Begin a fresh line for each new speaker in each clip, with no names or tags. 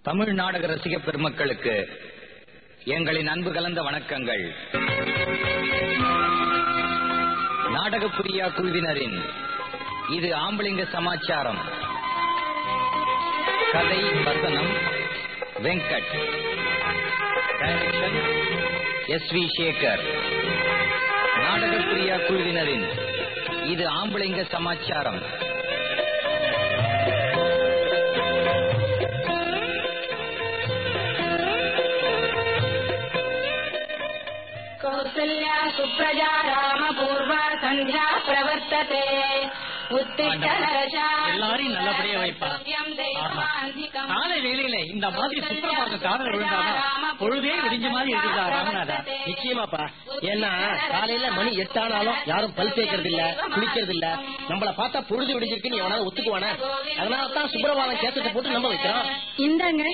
தமிழ் நாடக ரசிக பெருமக்களுக்கு எங்களின் அன்பு கலந்த வணக்கங்கள் நாடக பிரியா குழுவினரின் இது ஆம்பளிங்க சமாச்சாரம் கதை வசனம் Venkat direction S V Sekhar Nataka Priya குழுவினரின் இது ஆம்பளைங்க சமாச்சாரம்
कौसल्या सुप्रजा रामपूर्वा सन्ध्या प्रवर्तते उत्तिष्ठ
எல்லாரையும் நல்லபடியா வைப்பா. ஆஹா. காலை வேளையில இந்த மாதிரி சுப்பிரபாத காதல் விழுந்தாதான் பொழுதே விடிஞ்ச மாதிரி இருக்குதா ராமநாதா
நிச்சயமாப்பா ஏன்னா காலையில மணி எட்டானாலும் யாரும் பல் தேய்க்கிறது இல்ல குளிக்கிறது இல்ல நம்மள பார்த்தா பொழுது விடிஞ்சிருக்குன்னு எவனாவது ஒத்துக்குவானே அதனால தான் சுப்பிரபாதம் கேசத்தை போட்டு நம்ப வைக்கிறோம்
இந்தாங்க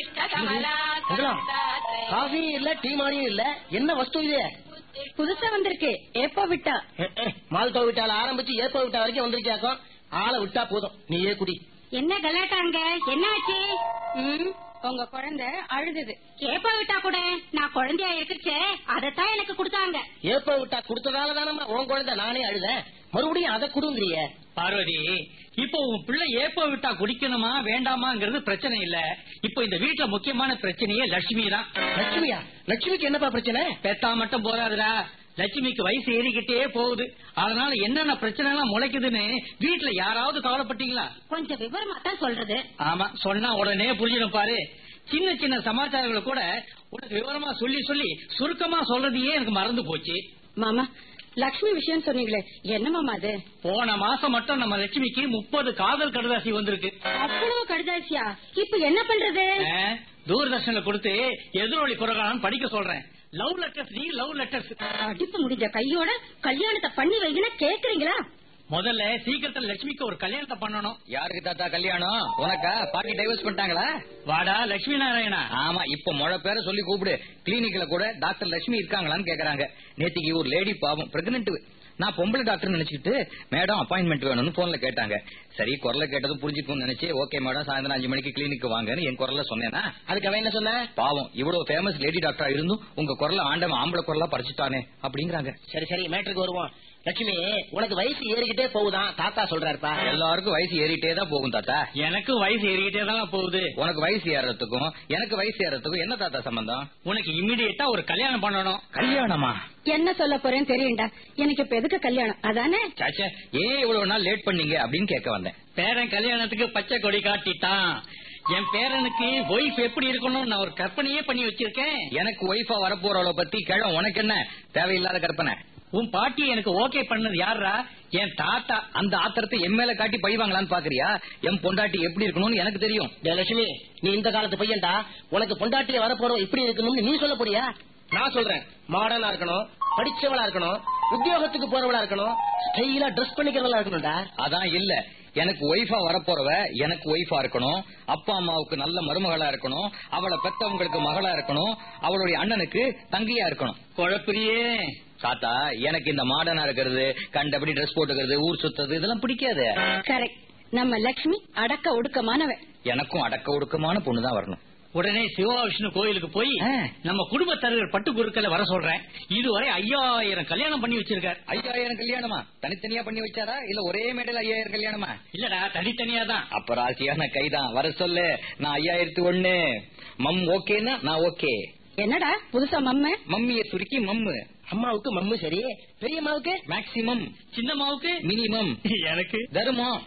மங்களா, காஃபி இல்ல டீ மாதிரியும் இல்ல என்ன வஸ்து இது
புதுசா வந்திருக்கு எப்போ விட்டா
மால்டோ விட்டால ஆரம்பிச்சு ஏப்ப விட்டா வரைக்கும் வந்திருக்காக்கும் ஆளை விட்டா போதும் நீயே குடி
என்ன கலாட்டாங்க என்ன ஆச்சு ம், உங்க குழந்தை அழுதுது ஏப்பா விட்டா கூட நான் குழந்தையா இருக்குச்சே அதத்தான் எனக்கு கொடுத்தாங்க
ஏப்ப விட்டா கொடுத்ததால தானம்மா உன் குழந்தை நானே அழுதேன் மறுபடியும் அதை குடுங்கிறிய
பார்வதி இப்போ உன் பிள்ளை ஏப்ப விட்டா குடிக்கணுமா வேண்டாமாங்கிறது பிரச்சனை இல்ல இப்போ இந்த வீட்டுல முக்கியமான பிரச்சனையே லட்சுமி தான்
லட்சுமியா லட்சுமிக்கு என்னப்பா பிரச்சனை
பெத்தா மட்டும் போதாதுடா லட்சுமிக்கு வயசு ஏறிக்கிட்டே போகுது அதனால என்னென்ன பிரச்சனை எல்லாம் முளைக்குதுன்னு வீட்டுல யாராவது கவலைப்பட்டீங்களா
கொஞ்சம் விவரமா தான் சொல்றது
ஆமா சொன்னா உடனே புரிஞ்சிடும் பாரு சின்ன சின்ன சமாச்சாரங்களை கூட உனக்கு விவரமா சொல்லி சொல்லி சுருக்கமா சொல்றதையே எனக்கு மறந்து போச்சு
மாமா லக்ஷ்மி விஷயம் சொன்னீங்களே என்ன மாமா அது
போன மாசம் மட்டும் நம்ம லட்சுமிக்கு முப்பது காதல் கடுதாசி வந்திருக்கு
அவ்வளவு கடுதாசியா இப்ப என்ன பண்றது
ஆ, தூர்தர்ஷன்ல கொடுத்து எதிரொலி புறகாலம் படிக்க சொல்றேன் லவ் லெட்டர்ஸ் நீ லவ் லெட்டர்ஸ்
அடிப்பு முடிஞ்ச கையோட கல்யாணத்தை பண்ணி வைங்கன்னு கேக்குறீங்களா
முதல்ல சீக்கிரத்துல லட்சுமிக்கு ஒரு கல்யாணத்தை பண்ணணும்
யாருக்கு தாத்தா கல்யாணம் உனக்கா பாட்டி டைவர்ஸ் பண்ணிட்டாங்களா
வாடா லட்சுமி நாராயணா
ஆமா இப்ப முழ பேரை சொல்லி கூப்பிடு கிளினிக்ல கூட டாக்டர் லட்சுமி இருக்காங்களான்னு கேக்குறாங்க நேத்திக்கு ஒரு லேடி பாவம் பிரெக்னென்ட் நான் பொம்பளை டாக்டர் நினைச்சிட்டு மேடம் அப்பாயின்மெண்ட் வேணும்னு போன்ல கேட்டாங்க சரி குரலை கேட்டதும் புரிஞ்சுக்கணும்னு நினைச்சு ஓகே மேடம் சாயந்தரம் அஞ்சு மணிக்கு கிளினிக் வாங்கன்னு என் குரல்ல சொன்னேன்னா
அதுக்கு அவன் என்ன சொன்ன
பாவம் இவ்வளவு ஃபேமஸ் லேடி டாக்டரா இருந்தும் உங்க குரலை ஆண்டவன் ஆம்பளை குரலா பறிச்சுட்டானே அப்படிங்கிறாங்க
சரி சரி மேட்ருக்கு வருவோம் லட்சுமி உனக்கு வயசு ஏறிக்கிட்டே போகுதான் தாத்தா சொல்றாருப்பா
எல்லாருக்கும் வயசு ஏறிட்டே தான் போகும் தாத்தா
எனக்கு வயசு ஏறிக்கிட்டே தான் போகுது
உனக்கு வயசு ஏறதுக்கும் எனக்கு வயசு ஏறதுக்கும் என்ன தாத்தா சம்பந்தம்
உனக்கு இம்மிடியட்டா ஒரு கல்யாணம் பண்ணணும்
கல்யாணமா
என்ன சொல்ல போறேன்னு தெரியும்டா எனக்கு இப்ப எதுக்கு கல்யாணம் அதானே
சாச்சா ஏன் இவ்வளவு நாள் லேட் பண்ணீங்க அப்படின்னு கேட்க வந்தேன்
பேரன் கல்யாணத்துக்கு பச்சை கொடி காட்டிட்டான் என் பேரனுக்கு ஒய்ஃப் எப்படி இருக்கணும் நான் ஒரு கற்பனையே பண்ணி வச்சிருக்கேன்
எனக்கு ஒய்ஃபா வரப்போறவளை பத்தி கிழம் உனக்கு என்ன தேவையில்லாத கற்பனை
உன் பாட்டி எனக்கு ஓகே பண்ணது யாரா என் தாத்தா
அந்த ஆத்திரத்தை என் மேல காட்டி பழிவாங்களான்னு பாக்குறியா என் பொண்டாட்டி எப்படி இருக்கணும்னு எனக்கு தெரியும்
டேய் லட்சுமி நீ இந்த காலத்து பையன்டா உனக்கு பொண்டாட்டிய வரப்போறோம் இப்படி இருக்கணும்னு நீ சொல்ல போறியா நான் சொல்றேன் மாடர்னா இருக்கணும் படிச்சவளா இருக்கணும் உத்தியோகத்துக்கு போறவளா இருக்கணும் ஸ்டைலா ட்ரெஸ் பண்ணிக்கிறவளா இருக்கணும்டா
அதான் இல்ல எனக்கு ஒய்ஃபா வரப்போறவ எனக்கு ஒய்ஃபா இருக்கணும் அப்பா அம்மாவுக்கு நல்ல மருமகளா இருக்கணும் அவளை பெத்தவங்களுக்கு மகளா இருக்கணும் அவளுடைய அண்ணனுக்கு தங்கியா இருக்கணும்
குழப்பிரியே
தாத்தா எனக்கு இந்த மாடர்னா இருக்கிறது கண்டபடி ட்ரெஸ் போட்டுக்கிறது ஊர் சுத்தது இதெல்லாம் பிடிக்காது
கரெக்ட் நம்ம லக்ஷ்மி அடக்க ஒடுக்கமானவ
எனக்கும் அடக்க ஒடுக்கமான பொண்ணுதான் வரணும்
உடனே சிவவிஷ்ணு கோயிலுக்கு போய்
ஆ.
நம்ம குடும்ப தலைவர் பட்டு குருக்களை வர சொல்றேன் இதுவரை ஐயாயிரம் கல்யாணம் பண்ணி வச்சிருக்காரு
ஐயாயிரம் கல்யாணமா தனித்தனியா பண்ணி வச்சாரா இல்ல ஒரே மேடையில ஐயாயிரம் கல்யாணமா
இல்லடா தனித்தனியா தான்
அப்ப ராசியான கைதான் வர சொல்லு நான் ஐயாயிரத்தி ஒண்ணு மம் ஓகேன்னா நான் ஓகே
என்னடா புதுசா மம்ம
மம்மிய சுருக்கி மம்மு
அம்மாவுக்கு மம்மு சரி பெரியம்மாவுக்கு
மேக்சிமம்
சின்னம்மாவுக்கு
மினிமம்
எனக்கு
தருமம்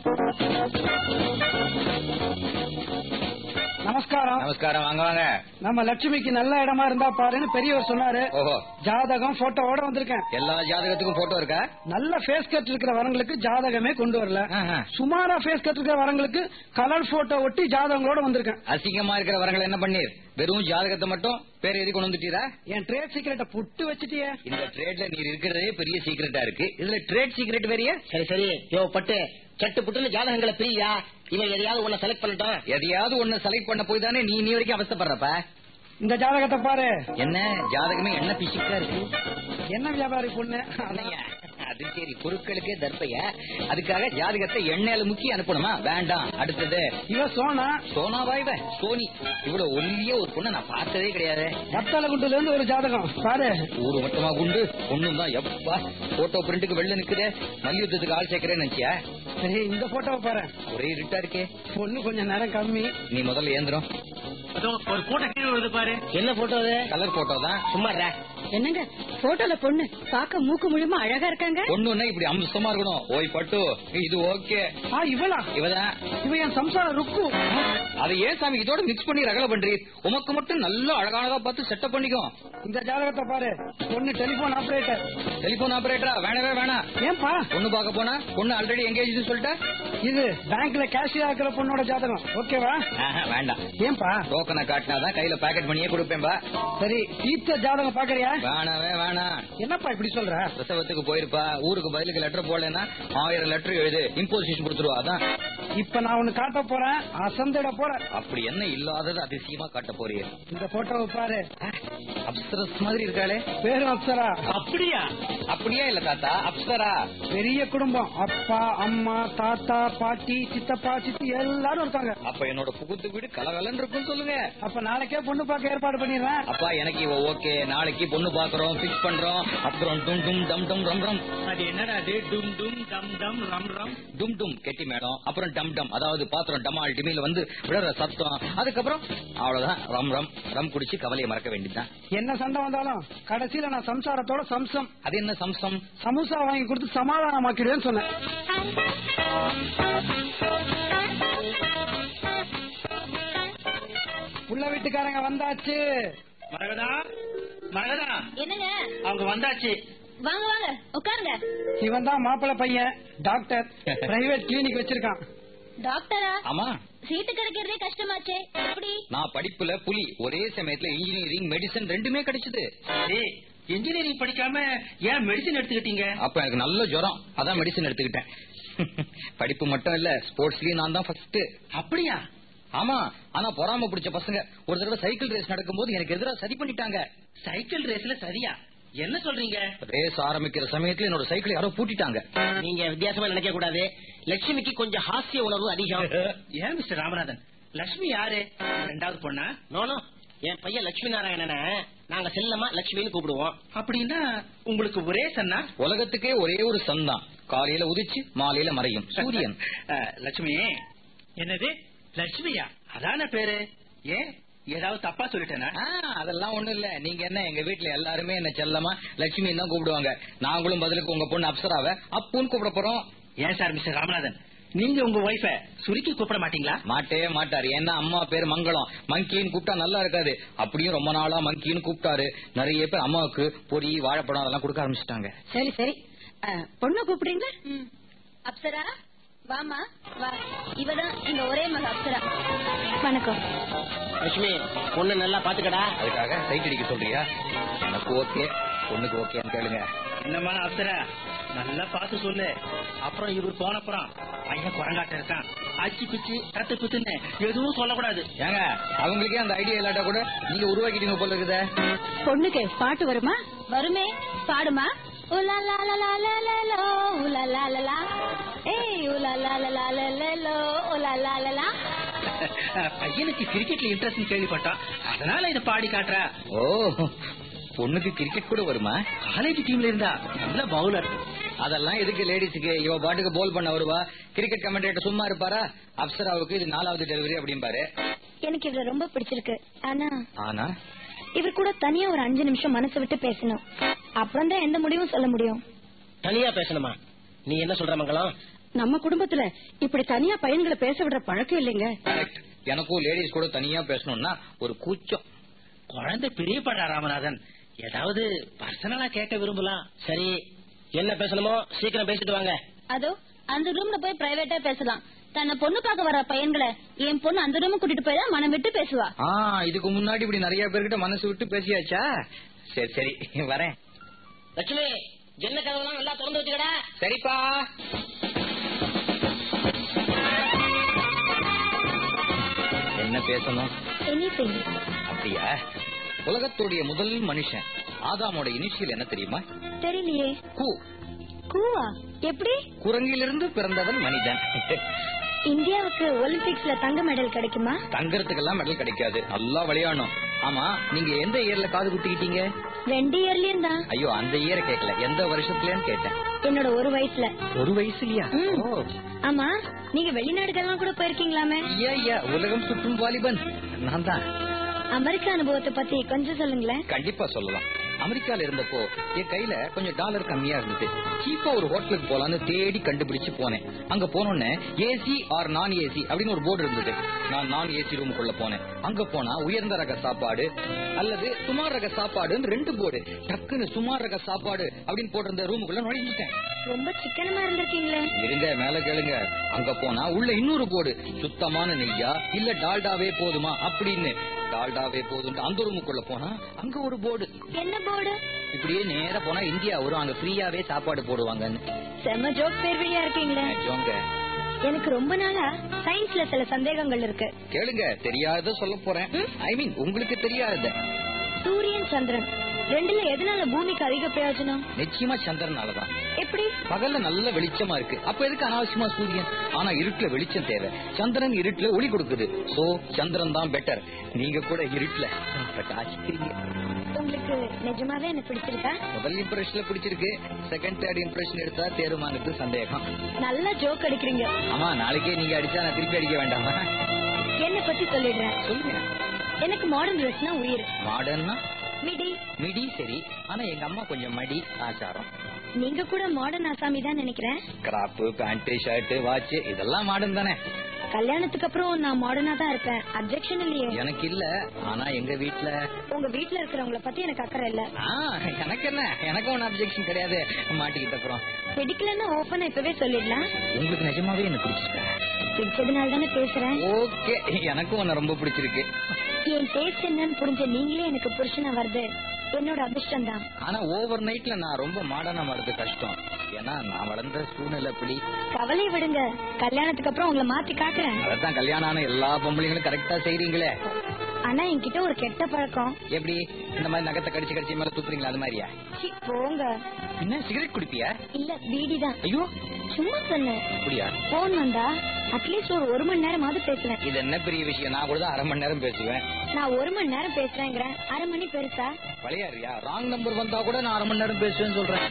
நமஸ்காரம்
நமஸ்காரம் வாங்க வாங்க
நம்ம லட்சுமிக்கு நல்ல இடமா இருந்தா பாருன்னு பெரியவர் சொன்னாரு
ஓஹோ
ஜாதகம் போட்டோவோட வந்திருக்கேன்
எல்லா ஜாதகத்துக்கும் போட்டோ இருக்கா
நல்ல ஃபேஸ் கட் இருக்கிற வரங்களுக்கு ஜாதகமே கொண்டு வரல
ஆஹா.
சுமாரா ஃபேஸ் கட் இருக்கிற வரங்களுக்கு கலர் போட்டோ ஒட்டி ஜாதகங்களோட வந்திருக்கேன்
அசிங்கமா இருக்கிற வரங்களை என்ன பண்ணீர் வெறும் ஜாதகத்தை மட்டும் பேர் எழுதி கொண்டு வந்துட்டீரா
என் ட்ரேட் சீக்கிரட்ட புட்டு வச்சுட்டியே
இந்த ட்ரேட்ல நீர் இருக்கிறதே பெரிய சீக்கிரட்டா இருக்கு இதுல ட்ரேட் சீக்கிரட் வேறியா
சரி சரி யோ பட்டு சட்டு புட்டுன்னு ஜாதகங்களை பிரியா இவன் எதையாவது உன்னை செலக்ட் பண்ணிட்டான்
எதையாவது ஒண்ணு செலக்ட் பண்ண போய் தானே நீ நீ வரைக்கும் அவஸ்தப்படுறப்ப
இந்த ஜாதகத்தை பாரு
என்ன ஜாதகமே என்ன பிசிக்கா இருக்கு
என்ன வியாபாரி பொண்ணு
என்னய்யா? அது சரி பொருட்களுக்கே தர்ப்பைய அதுக்காக ஜாதகத்தை எண்ணெயில முக்கி அனுப்பணுமா வேண்டாம் அடுத்தது
இவ சோனா
சோனாவா இவ சோனி இவ்வளவு ஒல்லிய ஒரு பொண்ணை நான் பார்த்ததே கிடையாது
வத்தால குண்டுல இருந்து ஒரு ஜாதகம் பாரு
ஊரு மட்டுமா குண்டு பொண்ணும் தான் எப்பா போட்டோ பிரிண்ட்டுக்கு வெளில நிக்குதே மல்யுத்தத்துக்கு ஆள் சேர்க்கிறேன்னு நினைச்சியா
சரி இந்த போட்டோவை பாரு
ஒரே இருட்டா இருக்கே
பொண்ணு கொஞ்சம் நேரம் கம்மி
நீ முதல்ல ஏந்திரம்
அதோ ஒரு போட்டோ கீழே வருது பாரு
என்ன போட்டோ அது
கலர் போட்டோ தான்
சும்மா இருடா.
என்னங்க போட்டோல பொண்ணு பாக்க மூக்கு முழுமா அழகா இருக்காங்க
பொண்ணுன்னா இப்படி அம்சமா இருக்கணும் ஓய் பட்டு இது ஓகே
ஆ இவளா
இவதான்
இவ என் சம்சார ருக்கு
அதை ஏன் சாமி இதோட மிக்ஸ் பண்ணி ரகல பண்றீர் உமக்கு மட்டும் நல்ல அழகானதா பார்த்து செட்டப் பண்ணிக்கோ
இந்த ஜாதகத்தை பாரு பொண்ணு டெலிபோன் ஆபரேட்டர்
டெலிபோன் ஆபரேட்டரா வேணவே வேணாம்
ஏன்பா
பொண்ணு பார்க்க போனா பொண்ணு ஆல்ரெடி எங்கேஜ் சொல்லிட்டா
இது பேங்க்ல கேஷியா இருக்கிற பொண்ணோட ஜாதகம் ஓகேவா
ஆஹா, வேண்டாம்
ஏன்பா
டோக்கனை காட்டினாதான் கையில பாக்கெட் பண்ணியே கொடுப்பேன்பா
சரி தீர்த்த ஜாதகம் பாக்குறியா
வேணவே வேணாம்
என்னப்பா இப்படி சொல்ற
பிரசவத்துக்கு போயிருப்பா ஊருக்கு பதிலுக்கு லெட்டர் போடலன்னா ஆயிரம் லெட்டர் எழுது இம்போசிஷன் கொடுத்துருவா அதான்
இப்ப நான் ஒண்ணு காட்ட போறேன் அசந்திட போறேன்
அப்படி என்ன இல்லாதது அதிசயமா காட்ட போறீங்க
இந்த போட்டோவை பாரு
அப்சரஸ் மாதிரி இருக்காளே
பேரு அப்சரா
அப்படியா
அப்படியே இல்ல தாத்தா அப்சரா
பெரிய குடும்பம் அப்பா அம்மா தாத்தா பாட்டி சித்தப்பா சித்தி எல்லாரும் இருக்காங்க
அப்ப என்னோட புகுத்து வீடு கலகலன்னு இருக்கும் சொல்லுங்க
அப்ப நாளைக்கே பொண்ணு பார்க்க ஏற்பாடு பண்ணிடுறேன்
அப்பா எனக்கு இவ ஓகே நாளைக்கு பொண்ணு பாக்குறோம் பிக்ஸ் பண்றோம் அப்புறம் டும் டும் டம் டம் ரம் ரம்
அது என்னடா அது டும் டும் டம் டம் ரம் ரம்
டும் டும் கெட்டி மேடம் அப்புறம் டம் டம் அதாவது பாத்திரம் டமால் டிமில வந்து விடுற சத்தம் அதுக்கப்புறம் அவ்வளவுதான் ரம் ரம் ரம் குடிச்சு கவலையை மறக்க வேண்டியதுதான்
என்ன சண்டை வந்தாலும் கடைசியில நான் சம்சாரத்தோட சம்சம்
அது என்ன சம்சம்
சமோசா வாங்கி கொடுத்து சமாதானமாக்கிடுவேன்னு சொன்னேன் உள்ள வீட்டுக்காரங்க வந்தாச்சு
மரகதா மரகதா
என்னங்க
அவங்க வந்தாச்சு
வாங்க வாங்க உட்காருங்க
இவன் தான் மாப்பிள்ளை பையன் டாக்டர் பிரைவேட் கிளினிக் வச்சிருக்கான்
டாக்டரா
ஆமா
சீட்டு கிடைக்கிறதே கஷ்டமாச்சே எப்படி
நான் படிப்புல புலி ஒரே சமயத்துல இன்ஜினியரிங் மெடிசன் ரெண்டுமே கிடைச்சது
ஏய் இன்ஜினியரிங் படிக்காம ஏன் மெடிசின் எடுத்துக்கிட்டீங்க
அப்ப எனக்கு நல்ல ஜுரம் அதான் மெடிசன் எடுத்துக்கிட்டேன் படிப்பு மட்டும் இல்ல ஸ்போர்ட்ஸ்லயும் நான் தான் ஃபர்ஸ்ட்
அப்படியா
ஆமா ஆனா பொறாம பிடிச்ச பசங்க ஒரு தடவை சைக்கிள் ரேஸ் நடக்கும்போது எனக்கு எதிராக சரி பண்ணிட்டாங்க
சைக்கிள் ரேஸ்ல சரியா என்ன சொல்றீங்க
ரேஸ் ஆரம்பிக்கிற சமயத்துல என்னோட சைக்கிள் யாரோ பூட்டிட்டாங்க
நீங்க வித்தியாசமா நினைக்க கூடாது லட்சுமிக்கு கொஞ்சம் ஹாஸ்ய உணர்வு அதிகம்
ஏன் மிஸ்டர் ராமநாதன் லட்சுமி யாரு ரெண்டாவது பொண்ணா
நோனோ என் பையன் லட்சுமி நாராயணனை நாங்க செல்லமா லட்சுமின்னு கூப்பிடுவோம்
அப்படின்னா உங்களுக்கு ஒரே சன்னா
உலகத்துக்கே ஒரே ஒரு சன் தான் காலையில உதிச்சு மாலையில மறையும் சூரியன்
அஹ், லட்சுமி என்னது லட்சுமியா அதான பேரு ஏன் ஏதாவது தப்பா சொல்லிட்டேனா
ஆ, அதெல்லாம் ஒண்ணும் இல்ல நீங்க என்ன எங்க வீட்டுல எல்லாருமே என்ன செல்லமா லட்சுமி தான் கூப்பிடுவாங்க நாங்களும் பதிலுக்கு உங்க பொண்ணு அப்சராவ அப்புன்னு கூப்பிட போறோம்
ஏன் சார் மிஸ்டர் ராமநாதன் நீங்க உங்க ஒய்ஃப சுருக்கி கூப்பிட மாட்டீங்களா
மாட்டவே மாட்டாரு ஏன்னா அம்மா பேர் மங்களம் மங்கின்னு கூப்பிட்டா நல்லா இருக்காது அப்படியும் ரொம்ப நாளா மங்கின்னு கூப்பிட்டாரு நிறைய பேர் அம்மாவுக்கு பொரி வாழைப்பழம் அதெல்லாம் கொடுக்க ஆரம்பிச்சிட்டாங்க
சரி சரி பொண்ணு கூப்பிடுறீங்க அப்சரா வாமா வா இவதான் எங்க ஒரே மக அப்சரா வணக்கம்
லட்சுமி பொண்ணு நல்லா பாத்துக்கடா
அதுக்காக சைட் அடிக்க சொல்றியா எனக்கு ஓகே பொண்ணுக்கு ஓகேன்னு கேளுங்க
என்னம்மா அப்சரா நல்லா பார்த்து சொல்லு அப்புறம் இவர் போனப்புறம் பையன் குரங்காட்ட இருக்கான் அச்சு குச்சு தத்து குத்துன்னு எதுவும் சொல்லக்கூடாது
ஏங்க அவங்களுக்கே அந்த ஐடியா இல்லாட்டா கூட நீங்க உருவாக்கிட்டீங்க போல இருக்குதே
பொண்ணுக்கு பாட்டு வருமா வருமே பாடுமா உலலாலலாலலலோ, உலலாலலா. ஏய் உலலாலலாலலலோ, உலலாலலா.
பையனுக்கு கிரிக்கெட்ல இன்ட்ரெஸ்ட் கேள்விப்பட்டோம் அதனால இதை பாடி காட்டுறா
ஓ பொண்ணுக்கு கிரிக்கெட் கூட வருமா
காலேஜ் டீம்ல இருந்தா நல்ல பவுலர்
அதெல்லாம் எதுக்கு லேடிஸுக்கு இவ பாட்டுக்கு போல் பண்ண வருவா கிரிக்கெட் கமெண்டேட்டர் சும்மா இருப்பாரா அப்சராவுக்கு இது நாலாவது டெலிவரி அப்படிம்பாரு
எனக்கு இவரை ரொம்ப பிடிச்சிருக்கு ஆனா
ஆனா
இவர் கூட தனியா ஒரு அஞ்சு நிமிஷம் மனசு விட்டு பேசணும் அப்புறம் தான் எந்த முடிவும் சொல்ல முடியும்
தனியா பேசணுமா நீ என்ன சொல்ற மங்களம்
நம்ம குடும்பத்துல இப்படி தனியா பையன்களை பேச விடுற பழக்கம் இல்லைங்க
கரெக்ட் எனக்கும் லேடிஸ் கூட தனியா பேசணும்னா ஒரு கூச்சம்
குழந்தை பிரியப்படுறா ராமநாதன் ஏதாவது பர்சனலா கேட்க விரும்பலாம்
சரி என்ன பேசணுமோ சீக்கிரம் பேசிட்டு வாங்க
அதோ அந்த ரூம்ல போய் பிரைவேட்டா பேசலாம் தன்னை பொண்ணு பார்க்க வர பையன்களை என் பொண்ணு அந்த ரூம் கூட்டிட்டு போய் தான் மனம் விட்டு பேசுவா
ஆ இதுக்கு முன்னாடி இப்படி நிறைய பேர்கிட்ட மனசு விட்டு பேசியாச்சா சரி சரி வரேன்
லட்சுமி ஜன்ன கதவுலாம் நல்லா திறந்து வச்சுக்கடா
சரிப்பா என்ன பேசணும்
எனிதிங்
அப்படியா உலகத்துடைய முதல் மனுஷன் ஆதாமோட இனிஷியல் என்ன தெரியுமா
தெரியலையே
கு
கூவா எப்படி
குரங்கிலிருந்து பிறந்தவன் மனிதன்
இந்தியாவுக்கு ஒலிம்பிக்ஸ்ல தங்க மெடல் கிடைக்குமா
தங்கறதுக்கெல்லாம் மெடல் கிடைக்காது நல்லா விளையாடணும் ஆமா நீங்க எந்த இயர்ல காது குத்திக்கிட்டீங்க
ரெண்டு இயர்லயும் தான்
ஐயோ அந்த இயரை கேட்கல எந்த வருஷத்துலன்னு கேட்டேன்
என்னோட ஒரு வயசுல
ஒரு வயசுலயா
ம்.
ஓ
ஆமா நீங்க வெளிநாடுகள்லாம் கூட போயிருக்கீங்களாமே
ஐயா ஐயா உலகம் சுற்றும் வாலிபன் நான் தான்
அமெரிக்க அனுபவத்தை பத்தி கொஞ்சம் சொல்லுங்களேன்
கண்டிப்பா சொல்லலாம் அமெரிக்கால இருந்தப்போ என் கையில கொஞ்சம் டாலர் கம்மியா இருந்தது சீப்பா ஒரு ஹோட்டலுக்கு போலான்னு தேடி கண்டுபிடிச்சு போனேன் அங்க போனோடனே ஏசி ஆர் நான் ஏசி அப்படின்னு ஒரு போர்டு இருந்தது நான் நான் ஏசி ரூமுக்குள்ள போனேன் அங்க போனா உயர்ந்த ரக சாப்பாடு அல்லது சுமார் ரக சாப்பாடுன்னு ரெண்டு போர்டு டக்குன்னு சுமார் ரக சாப்பாடு அப்படின்னு போட்டிருந்த ரூமுக்குள்ள நுழைஞ்சிட்டேன்
ரொம்ப சிக்கனமா இருந்திருக்கீங்களே
இருங்க மேல கேளுங்க அங்க போனா உள்ள இன்னொரு போர்டு சுத்தமான நெய்யா இல்ல டால்டாவே போதுமா அப்படின்னு டால்டாவே போதும் அந்த ரூமுக்குள்ள போனா அங்க ஒரு போர்டு
என்ன போர்டு
இப்படியே நேரா போனா இந்தியா வரும் அங்க ஃப்ரீயாவே சாப்பாடு போடுவாங்கன்னு
செம்ம ஜோக் பேர்வழியா இருக்கீங்களே
நிஜங்க.
எனக்கு ரொம்ப நாளா சயின்ஸ்ல சில சந்தேகங்கள் இருக்கு
கேளுங்க தெரியாத சொல்ல போறேன் ஐ மீன் உங்களுக்கு தெரியாத
சூரியன் சந்திரன் ரெண்டுல எதனால பூமிக்கு அதிக பிரயோஜனம்
நிச்சயமா சந்திரனாலதான்
எப்படி
பகல்ல நல்ல வெளிச்சமா இருக்கு அப்ப எதுக்கு அனாவசியமா சூரியன் ஆனா இருட்டுல வெளிச்சம் தேவை சந்திரன் இருட்டுல ஒளி கொடுக்குது சோ சந்திரன் தான் பெட்டர் நீங்க கூட இருட்டுல பிரகாசிக்கிறீங்க
உங்களுக்கு நிஜமாவே என்ன பிடிச்சிருக்கா
முதல் இம்ப்ரெஷன்ல பிடிச்சிருக்கு செகண்ட் தேர்ட் இம்ப்ரெஷன் எடுத்தா தேருமானது சந்தேகம்
நல்ல ஜோக் அடிக்கிறீங்க
ஆமா நாளைக்கே நீங்க அடிச்சா நான் திருப்பி அடிக்க வேண்டாமா
என்ன பத்தி சொல்லிடுறேன்
சொல்லுங்க
எனக்கு மாடர்ன் ட்ரெஸ்னா உயிர்
மாடர்னா
மிடி
மிடி சரி ஆனா எங்க அம்மா கொஞ்சம் மடி ஆச்சாரம்
நீங்க கூட மாடர்ன் ஆசாமி தான் நினைக்கிறேன்
கிராப்பு பேண்ட் ஷர்ட் வாட்ச் இதெல்லாம் மாடர்ன் தானே
கல்யாணத்துக்கு அப்புறம் நான் மாடர்னா தான் இருப்பேன் அப்செக்ஷன் இல்லையே
எனக்கு இல்ல ஆனா எங்க வீட்ல
உங்க வீட்ல இருக்கிறவங்கள பத்தி எனக்கு அக்கறை இல்ல
ஆ, எனக்கு என்ன எனக்கு ஒன்னும் அப்செக்ஷன் கிடையாது மாட்டிக்கிட்ட அப்புறம்
பிடிக்கலன்னா ஓப்பனா இப்பவே சொல்லிடலாம்
உங்களுக்கு நிஜமாவே என்ன பிடிச்சிருக்கா
பிடிச்சதுனால தானே பேசுறேன்
ஓகே எனக்கும் உன்னை ரொம்ப பிடிச்சிருக்கு
என் டேஸ்ட் என்னன்னு புரிஞ்ச நீங்களே எனக்கு புருஷனா வருது என்னோட அதிர்ஷ்டம் தான்
ஆனா ஓவர் நைட்ல நான் ரொம்ப மாடர்னா வர்றது கஷ்டம் ஏன்னா நான் வளர்ந்த சூழ்நிலை அப்படி
கவலை விடுங்க கல்யாணத்துக்கு அப்புறம் உங்களை மாத்தி காட்டுறேன்
அதான் கல்யாணம் ஆன எல்லா பொம்பளைங்களும் கரெக்டா செய்றீங்களே
ஆனா என்கிட்ட ஒரு கெட்ட பழக்கம்
எப்படி இந்த மாதிரி நகத்தை கடிச்சு கடிச்சு மேல துப்புறீங்களா அது மாதிரியா
சீ, போங்க
என்ன சிகரெட் குடிப்பியா
இல்ல பீடி தான்
ஐயோ
சும்மா சொன்னேன்
அப்படியா
போன் வந்தா அட்லீஸ்ட் ஒரு ஒரு மணி நேரமாவது பேசுவேன்
இது என்ன பெரிய விஷயம் நான் கூட தான் அரை மணி நேரம் பேசுவேன்
நான் ஒரு மணி நேரம் பேசுறேங்கிறேன் அரை மணி பெருசா
விளையாடுறியா ராங் நம்பர் வந்தா கூட நான் அரை மணி நேரம் பேசுவேன்னு சொல்றேன்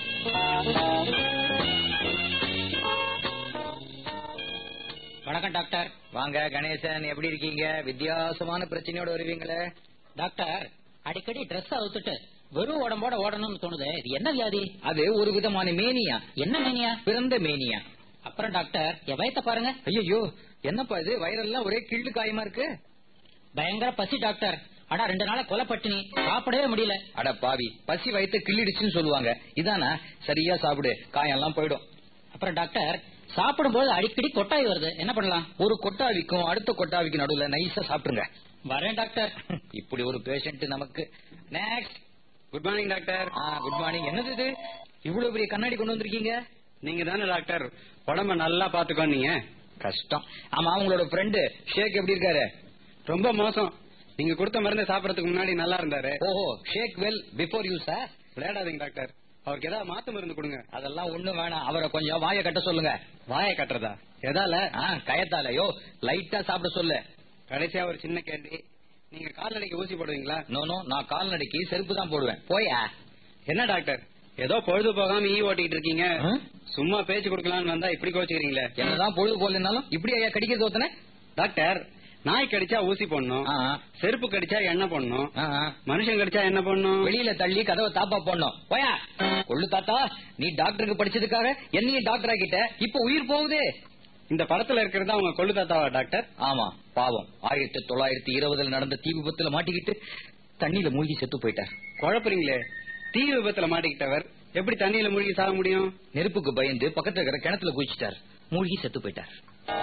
வணக்கம் டாக்டர்
வாங்க கணேசன் எப்படி இருக்கீங்க வித்தியாசமான பிரச்சனையோட வருவீங்களே
டாக்டர் அடிக்கடி ட்ரெஸ் அவுத்துட்டு வெறும் உடம்போட ஓடணும்னு தோணுது இது என்ன வியாதி
அது ஒரு விதமான மேனியா
என்ன மேனியா
பிறந்த மேனியா
அப்புறம் டாக்டர் என் வயத்த பாருங்க
ஐயோ என்னப்பா இது வயிறெல்லாம் ஒரே கிள்ளு காயமா இருக்கு
பயங்கர பசி டாக்டர் ஆனா ரெண்டு நாளா கொலை பட்டினி சாப்பிடவே முடியல
அட பாவி பசி வயித்த கிள்ளிடுச்சுன்னு சொல்லுவாங்க இதானா சரியா சாப்பிடு காயெல்லாம் போயிடும்
அப்புறம் டாக்டர் சாப்பிடும்போது அடிக்கடி கொட்டாய் வருது என்ன பண்ணலாம்
ஒரு கொட்டாவிக்கும் அடுத்த கொட்டாவிக்கு நடுவுல நைஸா சாப்பிடுங்க
வரேன் டாக்டர்
இப்படி ஒரு பேஷண்ட் நமக்கு next
good morning doctor
good morning என்னது இது இவ்வளவு பெரிய கண்ணாடி கொண்டு வந்திருக்கீங்க
நீங்க தானே டாக்டர் உடம்ப நல்லா பாத்துக்கோ நீங்க
கஷ்டம் ஆமா உங்களோட ஃப்ரெண்டு ஷேக் எப்படி இருக்காரு
ரொம்ப மோசம் நீங்க கொடுத்த மருந்தை சாப்பிடறதுக்கு முன்னாடி நல்லா இருந்தாரு
ஓஹோ shake well before you sir
விளையாடாதீங்க டாக்டர் அவருக்கு ஏதாவது மாத்து மருந்து கொடுங்க
அதெல்லாம் ஒண்ணும் வேணாம் அவரை கொஞ்சம் வாயை கட்ட சொல்லுங்க
வாயை கட்டுறதா எதால
ஆ, கயத்தாலயோ லைட்டா சாப்பிட சொல்லு
கடைசியா ஒரு சின்ன கேள்வி நீங்க கால்நடைக்கு ஊசி போடுவீங்களா
நோ நோ நான் கால்நடைக்கு செருப்பு தான் போடுவேன் போயா
என்ன டாக்டர் ஏதோ பொழுது போகாம ஈ ஓட்டிட்டு இருக்கீங்க
ஆ?
சும்மா பேச்சு கொடுக்கலாம்னு வந்தா இப்படி கோச்சுக்கிறீங்களே
என்னதான் பொழுது போலனாலும் இப்படி ஐயா கடிக்கிறது ஒருத்தனை
டாக்டர் நாய் கடிச்சா ஊசி போடணும்
ஆ,
செருப்பு கடிச்சா எண்ணெய் போடணும்
ஆ, ஆ.
மனுஷன் கடிச்சா என்ன போடணும்
வெளியில தள்ளி கதவை தாப்பா போடணும் போயா கொள்ளு தாத்தா நீ டாக்டருக்கு படிச்சதுக்காக என்னையும் டாக்டர் ஆக்கிட்ட இப்ப உயிர் போகுதே
இந்த படத்துல இருக்கிறதா உங்க கொள்ளு தாத்தாவா டாக்டர்
ஆமா பாவம் ஆயிரத்தி தொள்ளாயிரத்தி இருபதுல நடந்த தீ விபத்துல மாட்டிக்கிட்டு தண்ணியில மூழ்கி செத்து போயிட்டார்
குழப்பறீங்களே தீ விபத்துல மாட்டிக்கிட்டவர் எப்படி தண்ணியில மூழ்கி சாக முடியும்
நெருப்புக்கு பயந்து பக்கத்துல இருக்கிற கிணத்துல குதிச்சிட்டார் மூழ்கி செத்து போயிட்டார்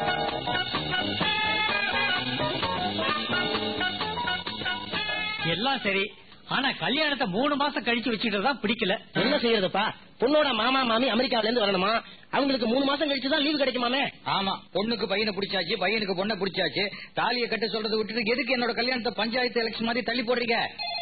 எல்லாம் சரி ஆனா கல்யாணத்தை மூணு மாசம் கழிச்சு வச்சுட்டு தான் பிடிக்கல
என்ன செய்யறதுப்பா பொண்ணோட மாமா மாமி அமெரிக்காவில இருந்து வரணுமா அவங்களுக்கு மூணு மாசம் கழிச்சு தான் லீவு கிடைக்குமாமே
ஆமா பொண்ணுக்கு பையனை பிடிச்சாச்சு பையனுக்கு பொண்ணை பிடிச்சாச்சு தாலியை கட்ட சொல்றதை விட்டுட்டு எதுக்கு என்னோட கல்யாணத்தை பஞ்சாயத்து எலெக்ஷன் மாதிரி தள்ளி போடுறீங்க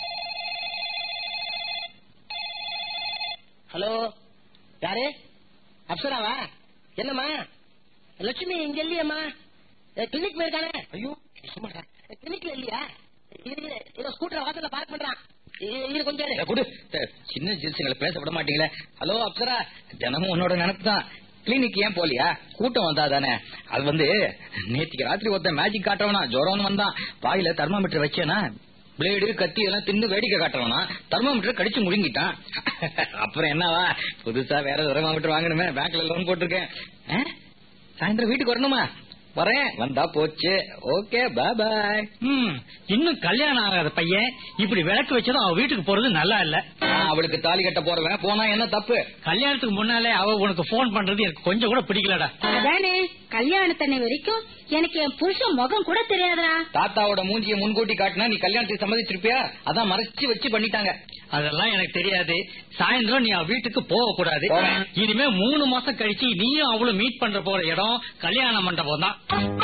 ஹலோ யாரு அப்சராவா என்னம்மா லட்சுமி இங்க இல்லையம்மா கிளினிக் போயிருக்கானே ஐயோ சும்மாடா கிளினிக்ல இல்லையா இரு, இரு, இதோ ஸ்கூட்டர் வாசல்ல பார்க் பண்றான் இரு, இரு கொஞ்சம் இரு.
ஏ, குடு ஏ, சின்ன ஜில்ஸுங்களை பேச விட மாட்டீங்களே ஹலோ அப்சரா தினமும் உன்னோட நினைப்பு தான் கிளினிக் ஏன் போலியா கூட்டம் வந்தா தானே அது வந்து நேத்திக்கு ராத்திரி ஒருத்தன் மேஜிக் காட்டுறவனா ஜுரம்னு வந்தான் வாயில தெர்மாமீட்டர் வச்சேனா பிளேடு கத்தி எல்லாம் தின்னு வேடிக்கை காட்டுறவனா தெர்மாமீட்டர் கடிச்சு முழுங்கிட்டான் அப்புறம் என்னவா புதுசா வேற தெர்மாமீட்டர் வாங்கணுமே பேங்க்ல லோன் போட்டிருக்கேன் ஆ? சாயந்தரம் வீட்டுக்கு வரணுமா வரேன் வந்தா போச்சு ஓகே பாய்
ம், இன்னும் கல்யாணம் ஆகாத பையன் இப்படி விளக்கு வச்சதும் அவ வீட்டுக்கு போறது நல்லா இல்ல
அவளுக்கு தாலி கட்ட போறவன் போனா என்ன தப்பு
கல்யாணத்துக்கு முன்னாலே அவ உனக்கு போன் பண்றது எனக்கு கொஞ்சம் கூட பிடிக்கலடா
அதானே கல்யாணத்தன்னை வரைக்கும் எனக்கு என் புருஷன் முகம் கூட தெரியாதுடா
தாத்தாவோட மூஞ்சிய முன்கூட்டி காட்டினா நீ கல்யாணத்துக்கு சம்மதிச்சிருப்பியா அதான் மறைச்சு வச்சு பண்ணிட்டாங்க
அதெல்லாம் எனக்கு தெரியாது சாயந்தரம் நீ அவ வீட்டுக்கு போக கூடாது
போறேன்.
இனிமே மூணு மாசம் கழிச்சு நீயும் அவளும் மீட் பண்ற போற இடம் கல்யாண மண்டபம் தான்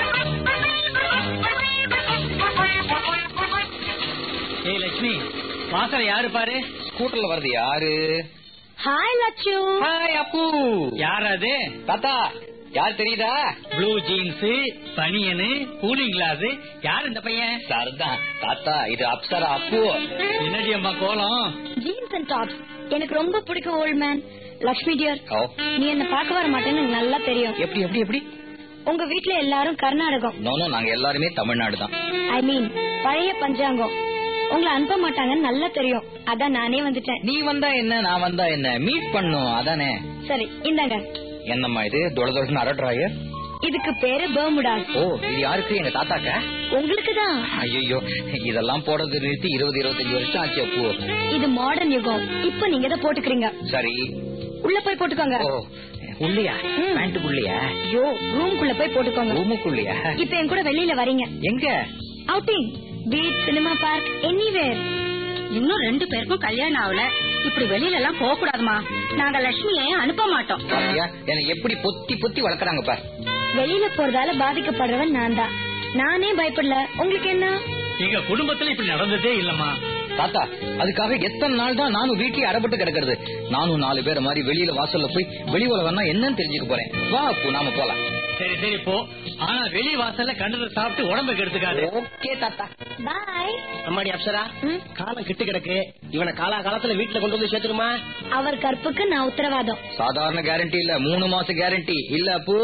ஏய் லட்சுமி வாசல யாரு பாரு
ஸ்கூட்டர்ல வருது யாரு
ஹாய் லட்சு
ஹாய் அப்பு
யார் அது
தாத்தா யார் தெரியுதா
ப்ளூ ஜீன்ஸ் பனியனு கூலிங் கிளாஸ் யார் இந்த பையன்
சரிதான் தாத்தா இது அப்சரா அப்பு
என்னடி அம்மா கோலம்
ஜீன்ஸ் அண்ட் டாப்ஸ் எனக்கு ரொம்ப பிடிக்கும் old man Lakshmi dear
oh,
நீ என்ன பார்க்க வர மாட்டேன்னு எனக்கு நல்லா தெரியும்
எப்படி எப்படி எப்படி
உங்க வீட்ல எல்லாரும் கர்நாடகம்
நோனோ நாங்க எல்லாருமே தமிழ்நாடு தான்
ஐ மீன் பழைய பஞ்சாங்கம் உங்களை அனுப்ப மாட்டாங்கன்னு நல்லா தெரியும் அதான் நானே வந்துட்டேன்
நீ வந்தா என்ன நான் வந்தா என்ன மீட் பண்ணும் அதானே
சரி இந்தாங்க
என்னம்மா இது தொட தொடர்னு அரட்றாய
இதுக்கு பேரு பர்முடாஸ்
ஓ இது யாருக்கு எங்க தாத்தாக்கா
உங்களுக்கு தான்
ஐயோ இதெல்லாம் போடுறது நிறுத்தி இருபது இருபத்தஞ்சு வருஷம் ஆச்சு அப்பு
இது மாடர்ன் யுகம் இப்ப நீங்க இதை போட்டுக்கிறீங்க
சரி
உள்ள போய் போட்டுக்கோங்க
ஓ உள்ளியா
ம்.
பேண்ட்டுக்குள்ளையா
ஐயோ ரூம்குள்ள போய் போட்டுக்கோங்க
ரூமுக்குள்ளையா
இப்ப என் கூட வெளியில வரீங்க
எங்க
outing beach cinema park anywhere
இன்னும் ரெண்டு பேருக்கும் கல்யாணம் ஆகல இப்படி வெளியில எல்லாம் போக கூடாதுமா நாங்க லட்சுமியை அனுப்ப மாட்டோம்
பாத்தியா என்னை எப்படி பொத்தி பொத்தி வளர்க்கறாங்க பார்
வெளியில போறதால பாதிக்கப்படுறவன் நான் தான் நானே பயப்படல உங்களுக்கு என்ன
எங்க குடும்பத்துல இப்படி நடந்ததே இல்லம்மா
தாத்தா அதுக்காக எத்தனை நாள் தான் நானும் வீட்லயே அடப்பட்டு கிடக்கிறது நானும் நாலு பேரை மாதிரி வெளியில வாசல்ல போய் வெளி உலகம்னா என்னன்னு தெரிஞ்சுக்க போறேன் வா அப்பு நாம போலாம்
சரி சரி போ ஆனா வெளி வாசல்ல கண்டதை சாப்பிட்டு உடம்பு கெடுத்துக்காது
ஓகே தாத்தா
பாய்
அம்மாடி அப்சரா
ம்.
காலம் கிட்டு கிடக்கு இவனை காலா காலத்துல வீட்டுல கொண்டு வந்து சேர்த்துருமா
அவர் கற்புக்கு நான் உத்தரவாதம்
சாதாரண கேரண்டி இல்ல மூணு மாசம் கேரண்டி இல்ல அப்பு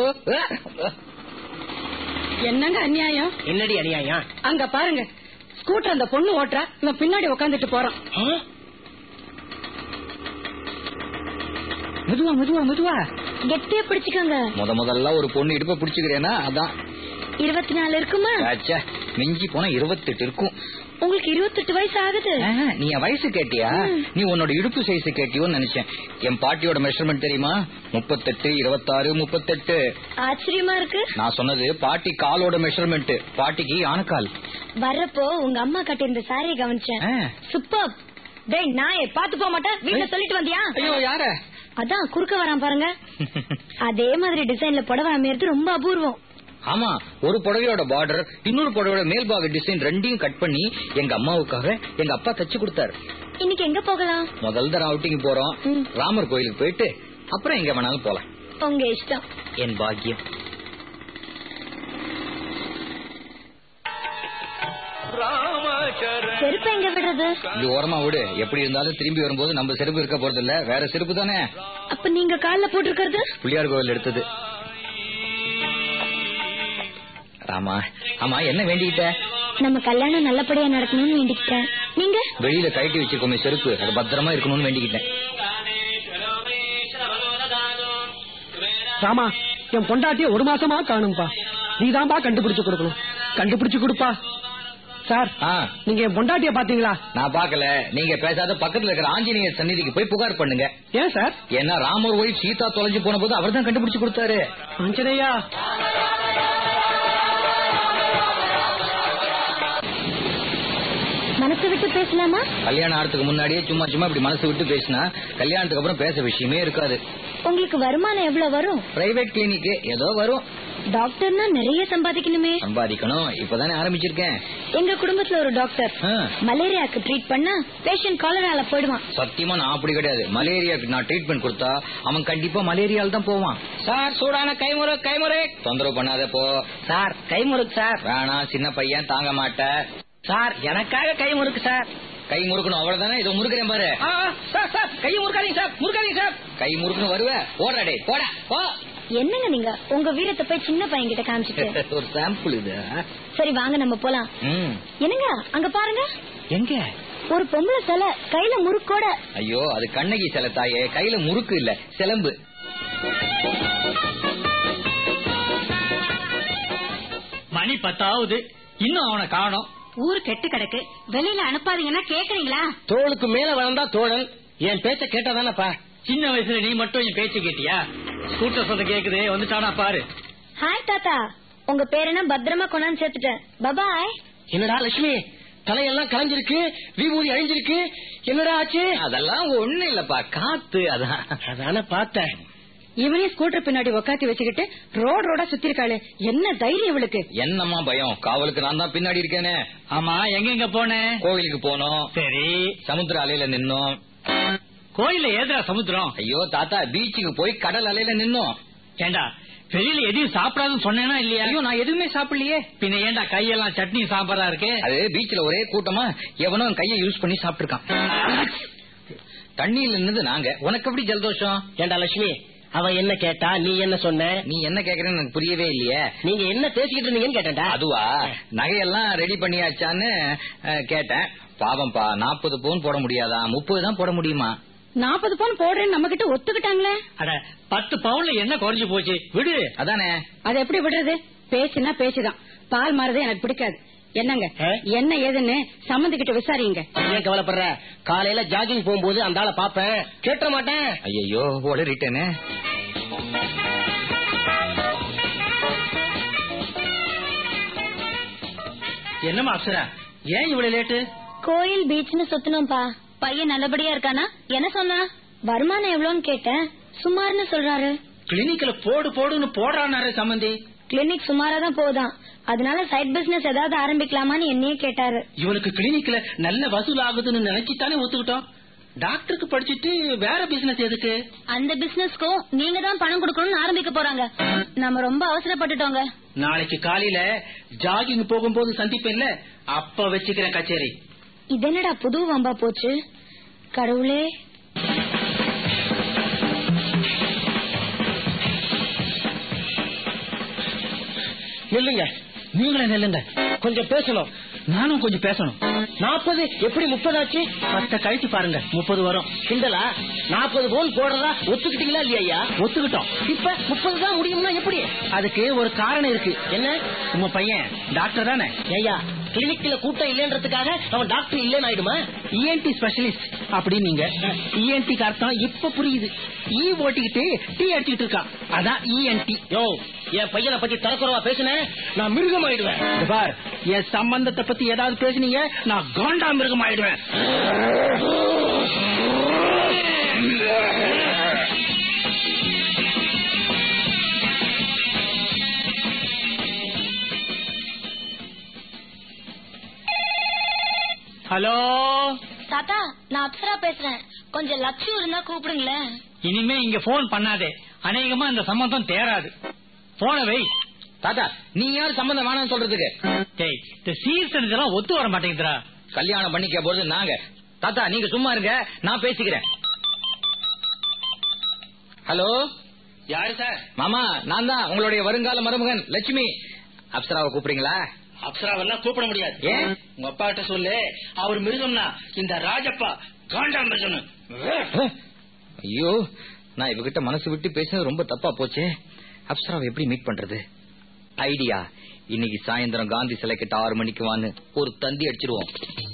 என்னங்க அநியாயம்
என்னடி அநியாயம்
அங்க பாருங்க ஸ்கூட்டர் அந்த பொண்ணு ஓட்டுறா இவன் பின்னாடி உட்காந்துட்டு போறான்
ஆ?
மெதுவா மெதுவா மெதுவா
கெட்டியா பிடிச்சுக்கோங்க
முத முதல்ல ஒரு பொண்ணு இடுப்ப பிடிச்சுக்கிறேன்னா அதான்
இருபத்தி நாலு இருக்குமா
ஆச்சே, மிஞ்சி போனா இருபத்தெட்டு இருக்கும்
உங்களுக்கு இருபத்தெட்டு வயசு ஆகுது
ஆஹா, நீ என் வயசு கேட்டியா நீ உன்னோட இடுப்பு சைஸ் கேட்டியோன்னு நினைச்சேன் என் பாட்டியோட மெஷர்மெண்ட் தெரியுமா முப்பத்தெட்டு இருபத்தாறு முப்பத்தெட்டு
ஆச்சரியமா இருக்கு
நான் சொன்னது பாட்டி காலோட மெஷர்மெண்ட் பாட்டிக்கு ஆனக்கால்
வர்றப்போ உங்க அம்மா கட்டியிருந்த சாரியை கவனிச்சேன்
ஆ.
சூப்பர் டேய் நாயே பாத்து போக மாட்டேன் வீட்டுல சொல்லிட்டு வந்தியா
ஐயோ யார
அதான் குறுக்க வரான் பாருங்க அதே மாதிரி டிசைன்ல புடவை அமையறது ரொம்ப அபூர்வம்
ஆமா ஒரு புடவையோட பார்டர் இன்னொரு புடவையோட மேல்பாக டிசைன் ரெண்டையும் கட் பண்ணி எங்க அம்மாவுக்காக எங்க அப்பா தச்சு கொடுத்தாரு
இன்னைக்கு எங்க போகலாம்
முதல் தடவை அவுட்டிங் போறோம்
ம்.
ராமர் கோயிலுக்கு போயிட்டு அப்புறம் எங்க வேணாலும் போலாம்
உங்க இஷ்டம்
என் பாக்கியம்
செருப்பு எங்க விடுறது
இது ஓரமா விடு எப்படி இருந்தாலும் திரும்பி வரும்போது நம்ம செருப்பு இருக்க போறது இல்ல வேற செருப்பு தானே
அப்ப நீங்க கால்ல போட்டிருக்கிறது
புள்ளியார் கோவில் எடுத்தது ராமா ஆமா என்ன வேண்டிக்கிட்ட
நம்ம கல்யாணம் நல்லபடியா நடக்கணும்னு வேண்டிக்கிட்டேன் நீங்க
வெளியில கழட்டி வச்சிருக்கோமே செருப்பு அது பத்திரமா இருக்கணும்னு வேண்டிக்கிட்டேன்
ராமா என் பொண்டாட்டிய ஒரு மாசமா காணும்பா நீதான்பா கண்டுபிடிச்சு கொடுக்கணும் கண்டுபிடிச்சு கொடுப்பா சார்
ஆ
நீங்க என் பொண்டாட்டிய பாத்தீங்களா
நான் பாக்கல நீங்க பேசாத பக்கத்துல இருக்கிற ஆஞ்சநேயர் சந்நிதிக்கு போய் புகார் பண்ணுங்க
ஏன் சார்
ஏன்னா ராமர் ஒய்ஃப் சீதா தொலைஞ்சு போன போது அவர் தான் கண்டுபிடிச்சு கொடுத்தாரு
ஆஞ்சநேயா
மனசு விட்டு பேசலாமா
கல்யாணம் ஆறதுக்கு முன்னாடியே சும்மா சும்மா இப்படி மனசு விட்டு பேசினா கல்யாணத்துக்கு அப்புறம் பேச விஷயமே இருக்காது
உங்களுக்கு வருமானம் எவ்வளவு வரும்
பிரைவேட் கிளினிக் ஏதோ வரும்
டாக்டர்னா நிறைய சம்பாதிக்கணுமே
சம்பாதிக்கணும் இப்பதானே ஆரம்பிச்சிருக்கேன்
எங்க குடும்பத்துல ஒரு டாக்டர்
ஆ.
மலேரியாக்கு ட்ரீட் பண்ணா பேஷண்ட் காலரால போயிடுவான்
சத்தியமா நான் அப்படி கிடையாது மலேரியாக்கு நான் ட்ரீட்மெண்ட் கொடுத்தா அவன் கண்டிப்பா மலேரியால தான் போவான்
சார் சூடான கைமுறை கைமுறை
தொந்தரவு பண்ணாத போ
சார் கைமுறுக்கு சார்
வேணாம் சின்ன பையன் தாங்க மாட்ட
சார் எனக்காக கைமுறுக்கு சார்
கை முறுக்கணும் அவ்வளவுதானே இதோ முறுக்கிறேன் பாரு
ஆ, சார் சார் கை முறுக்காதீங்க சார் முறுக்காதீங்க சார்
கை முறுக்கணும் வருவ போடா டேய் போடா போ
என்னங்க நீங்க உங்க வீரத்தை போய் சின்ன பையன் கிட்ட காமிச்சிட்டு
ஒரு சாம்பிள் இது
சரி வாங்க நம்ம போலாம்
ம்.
என்னங்க அங்க பாருங்க
எங்க
ஒரு பொம்பளை சிலை கையில முறுக்கோட
ஐயோ அது கண்ணகி சில தாயே கையில முறுக்கு இல்ல சிலம்பு
மணி பத்தாவது இன்னும் அவனை காணோம்
ஊரு கெட்டு கிடக்கு வெளியில அனுப்பாதீங்கன்னா கேக்குறீங்களா
தோளுக்கு மேல வளர்ந்தா தோழன் என் பேச்ச கேட்டாதானப்பா
சின்ன வயசுல நீ மட்டும் என் பேச்சு கேட்டியா ஸ்கூட்டர் சொந்த கேக்குது வந்துட்டானா பாரு
ஹாய் தாத்தா உங்க பேர் என்ன பத்திரமா கொண்டாந்து சேர்த்துட்டேன் பபாய்
என்னடா லட்சுமி தலையெல்லாம் கலைஞ்சிருக்கு விபூதி அழிஞ்சிருக்கு என்னடா ஆச்சு
அதெல்லாம் ஒண்ணு இல்லப்பா காத்து அதான்
அதான பார்த்தேன்
இவனே ஸ்கூட்டர் பின்னாடி உக்காத்தி வச்சுக்கிட்டு ரோட் ரோடா சுத்தி இருக்காளே என்ன தைரியம் இவளுக்கு
என்னம்மா பயம் காவலுக்கு நான் தான் பின்னாடி இருக்கேனே
ஆமா எங்க எங்க போனேன்
கோவிலுக்கு போனோம்
சரி
சமுத்திர அலையில நின்னோம்
கோயில்ல ஏதா சமுத்திரம்
ஐயோ தாத்தா பீச்சுக்கு போய் கடல் அலையில நின்னோம்
ஏண்டா வெளியில எதையும் சாப்பிடாதுன்னு சொன்னேனா இல்லையா
ஐயோ நான் எதுவுமே சாப்பிடலையே
பின்ன ஏண்டா கையெல்லாம் சட்னி சாம்பாரா இருக்கு
அது பீச்ல ஒரே கூட்டமா எவனோ அவன் கையை யூஸ் பண்ணி சாப்பிட்டுருக்கான் தண்ணியில நின்னது நாங்க உனக்கு எப்படி ஜலதோஷம்
ஏண்டா லட்சுமி அவ என்ன கேட்டா நீ என்ன சொன்ன
நீ என்ன கேக்குறேன்னு எனக்கு புரியவே இல்லையே
நீங்க என்ன பேசிக்கிட்டு இருந்தீங்கன்னு கேட்டேன்டா
அதுவா நகையெல்லாம் ரெடி பண்ணியாச்சான்னு அஹ், கேட்டேன் பாவம்பா நாற்பது பவுன் போட முடியாதா முப்பது தான் போட முடியுமா
நாற்பது பவுன் போடுறேன்னு நம்ம கிட்ட ஒத்துக்கிட்டாங்களே
அட பத்து பவுன்ல என்ன குறைஞ்சு போச்சு விடு
அதானே
அதை எப்படி விடுறது பேச்சுனா பேச்சுதான் பால் மாறதே எனக்கு பிடிக்காது என்னங்க
ஆ?
என்ன ஏதுன்னு சம்மந்திக்கிட்ட விசாரிங்க
ஏன் கவலைப்படுற காலையில ஜாகிங் போகும்போது அந்த ஆளை பாப்பேன் கேட்ட மாட்டேன்
ஐயோ உளறிட்டேனே
என்னமா அப்சரா ஏன் இவ்வளவு லேட்டு
கோயில் பீச்னு சுத்தணும்பா பையன் நல்லபடியா இருக்கானா என்ன சொன்னா வருமானம் எவ்வளவுன்னு கேட்டேன் சுமார்னு சொல்றாரு
கிளினிக்ல போடு போடுன்னு போடுறானாரு சம்பந்தி
கிளினிக் சுமாரா தான் போகுதாம் அதனால சைட் பிசினஸ் ஏதாவது ஆரம்பிக்கலாமான்னு என்னையே கேட்டாரு
இவனுக்கு கிளினிக்ல நல்ல வசூல் ஆகுதுன்னு நினைச்சுத்தானே ஒத்துக்கிட்டோம் டாக்டருக்கு படிச்சிட்டு வேற பிசினஸ் எதுக்கு
அந்த பிசினஸ்க்கும் நீங்க தான் பணம் கொடுக்கணும்னு ஆரம்பிக்க போறாங்க நம்ம ரொம்ப அவசரப்பட்டுட்டோங்க
நாளைக்கு காலையில ஜாகிங் போகும்போது சந்திப்பேன்ல அப்ப வச்சுக்கிறேன் கச்சேரி
இது என்னடா புது வம்பா போச்சு கடவுளே
நில்லுங்க
நீங்களே நெல்லுங்க
கொஞ்சம் பேசணும்
நானும் கொஞ்சம் பேசணும்
நாற்பது எப்படி முப்பதாச்சு
பத்த கழிச்சு பாருங்க முப்பது வரும்
கிண்டலா நாற்பது பவுன் போடுறதா ஒத்துக்கிட்டீங்களா இல்லையா
ஒத்துக்கிட்டோம்
இப்ப முப்பது தான் முடியும்னா எப்படி
அதுக்கு ஒரு காரணம் இருக்கு
என்ன
உங்க பையன் டாக்டர் தானே
ஐயா கிளினிக்ல கூட்டம் இல்லன்றதுக்காக அவன் டாக்டர் இல்லன்னு ஆயிடுமா
இஎன்டி ஸ்பெஷலிஸ்ட் அப்படின்னு நீங்க இஎன்டி அர்த்தம் இப்ப புரியுது ஈ ஓட்டிக்கிட்டு டீ அடிச்சுக்கிட்டு இருக்கான் அதான் இஎன்டி
யோ என் பையனை பத்தி தரக்குறவா பேசுனேன் நான் மிருகம் ஆயிடுவேன்
பார் என் சம்பந்தத்தை பத்தி ஏதாவது பேசுனீங்க நான் காண்டா மிருகம் ஆயிடுவேன் ஹலோ
தாத்தா நான் அப்சரா பேசுறேன் கொஞ்சம் லட்சியம் இருந்தா கூப்பிடுங்களேன்
இனிமே இங்க போன் பண்ணாதே அநேகமா இந்த சம்பந்தம் தேராது போன வை
தாத்தா நீ யார் சம்பந்தம் வேணாம்னு சொல்றதுக்கு
டேய் இந்த சீசன் இதெல்லாம் ஒத்து வர மாட்டேங்குதுடா
கல்யாணம் பண்ணிக்க போறது நாங்க தாத்தா நீங்க சும்மா இருங்க நான் பேசிக்கிறேன் ஹலோ
யாரு சார்
மாமா நான் தான் உங்களுடைய வருங்கால மருமகன் லட்சுமி அப்சராவை கூப்பிடுறீங்களா
அப்சராவெல்லாம் கூப்பிட முடியாது
ஏன்
உங்க அப்பா கிட்ட சொல்லு அவர் மிருகம்னா இந்த ராஜப்பா காண்டா மிருகம்
ஐயோ நான் இவகிட்ட மனசு விட்டு பேசினது ரொம்ப தப்பா போச்சே அப்சராவை எப்படி மீட் பண்றது ஐடியா இன்னைக்கு சாயந்தரம் காந்தி சிலை கிட்ட ஆறு மணிக்கு வான்னு ஒரு தந்தி அடிச்சிருவோம்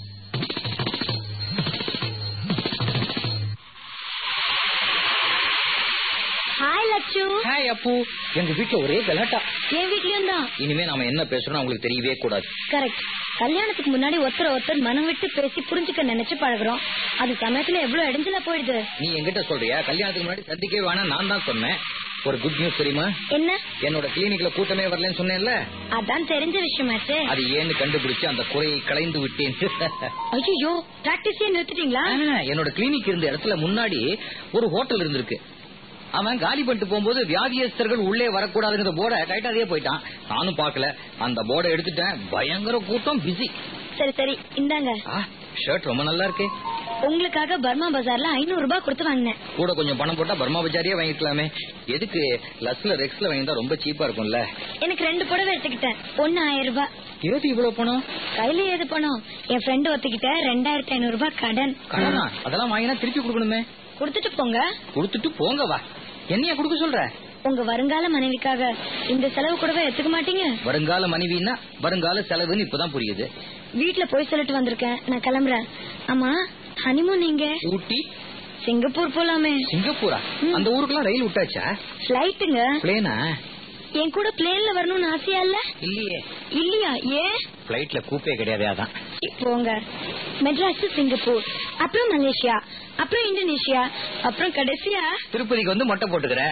ஹாய் லட்சு
ஹாய் அப்பு எங்க வீட்டுல ஒரே கலாட்டா
என் வீட்லயும் தான்
இனிமே நாம என்ன பேசுறோம் அவங்களுக்கு தெரியவே கூடாது
கரெக்ட் கல்யாணத்துக்கு முன்னாடி ஒருத்தர் ஒருத்தர் மனம் விட்டு பேசி புரிஞ்சுக்க நினைச்சு பழகுறோம் அது சமயத்துல எவ்வளவு இடைஞ்சலா போயிடுது
நீ என்கிட்ட சொல்றியா கல்யாணத்துக்கு முன்னாடி சந்திக்கவே வேணாம் நான் தான் சொன்னேன் ஒரு குட் நியூஸ் தெரியுமா
என்ன
என்னோட கிளினிக்ல கூட்டமே வரலன்னு சொன்னேன்ல
அதான் தெரிஞ்ச விஷயமாச்சே
அது ஏன்னு கண்டுபிடிச்சு அந்த குறையை களைந்து விட்டேன்
ஐயோ பிராக்டிஸே நிறுத்திட்டீங்களா
ஆ, என்னோட கிளினிக் இருந்த இடத்துல முன்னாடி ஒரு ஹோட்டல் இருந்திருக்கு அவன் காலி பண்ணிட்டு போகும்போது வியாதியஸ்தர்கள் உள்ளே வரக்கூடாதுங்கிற போர்டை டைட்டாதே போயிட்டான் நானும் பார்க்கல அந்த போர்டை எடுத்துட்டேன் பயங்கர கூட்டம் பிஸி
சரி சரி இந்தாங்க
ஷர்ட் ரொம்ப நல்லா இருக்கே
உங்களுக்காக பர்மா பஜார்ல ஐநூறு ரூபாய் கொடுத்து வாங்கினேன்
கூட கொஞ்சம் பணம் போட்டா பர்மா பஜாரியே வாங்கிக்கலாமே எதுக்கு லஸ்ல ரெக்ஸ்ல வாங்கிட்டா ரொம்ப சீப்பா இருக்கும்ல
எனக்கு ரெண்டு புடவை எடுத்துக்கிட்டேன் ஒன்னு ஆயிரம் ரூபாய்
இருபத்தி இவ்வளவு பணம்
கையில ஏது பணம் என் ஃப்ரெண்டு ஒத்துக்கிட்ட ரெண்டாயிரத்தி ஐநூறு ரூபாய் கடன்
கடனா அதெல்லாம் வாங்கினா திருப்பி கொடுக்கணுமே
கொடுத்துட்டு போங்க
கொடுத்துட்டு போங்க வா என்னைய கொடுக்க சொல்ற
உங்க வருங்கால மனைவிக்காக இந்த செலவு கூடவே எடுத்துக்க மாட்டீங்க
வருங்கால மனைவின்னா வருங்கால செலவுன்னு இப்பதான் புரியுது
வீட்ல போய் சொல்லிட்டு வந்திருக்கேன் நான் கிளம்புறேன் ஆமா ஹனிமூன் நீங்க
ஊட்டி
சிங்கப்பூர் போலாமே
சிங்கப்பூரா அந்த ஊருக்குலாம் ரயில் விட்டாச்சா
பிளைட்டுங்க
பிளேனா
என் கூட பிளேன்ல வரணும்னு ஆசையா இல்ல
இல்லையே
இல்லையா ஏன்
பிளைட்ல கூப்பே கிடையாது அதான்
போங்க மெட்ராஸ் சிங்கப்பூர் அப்புறம் மலேசியா அப்புறம் இந்தோனேஷியா அப்புறம் கடைசியா
திருப்பதிக்கு வந்து மொட்டை போட்டுக்கிறேன்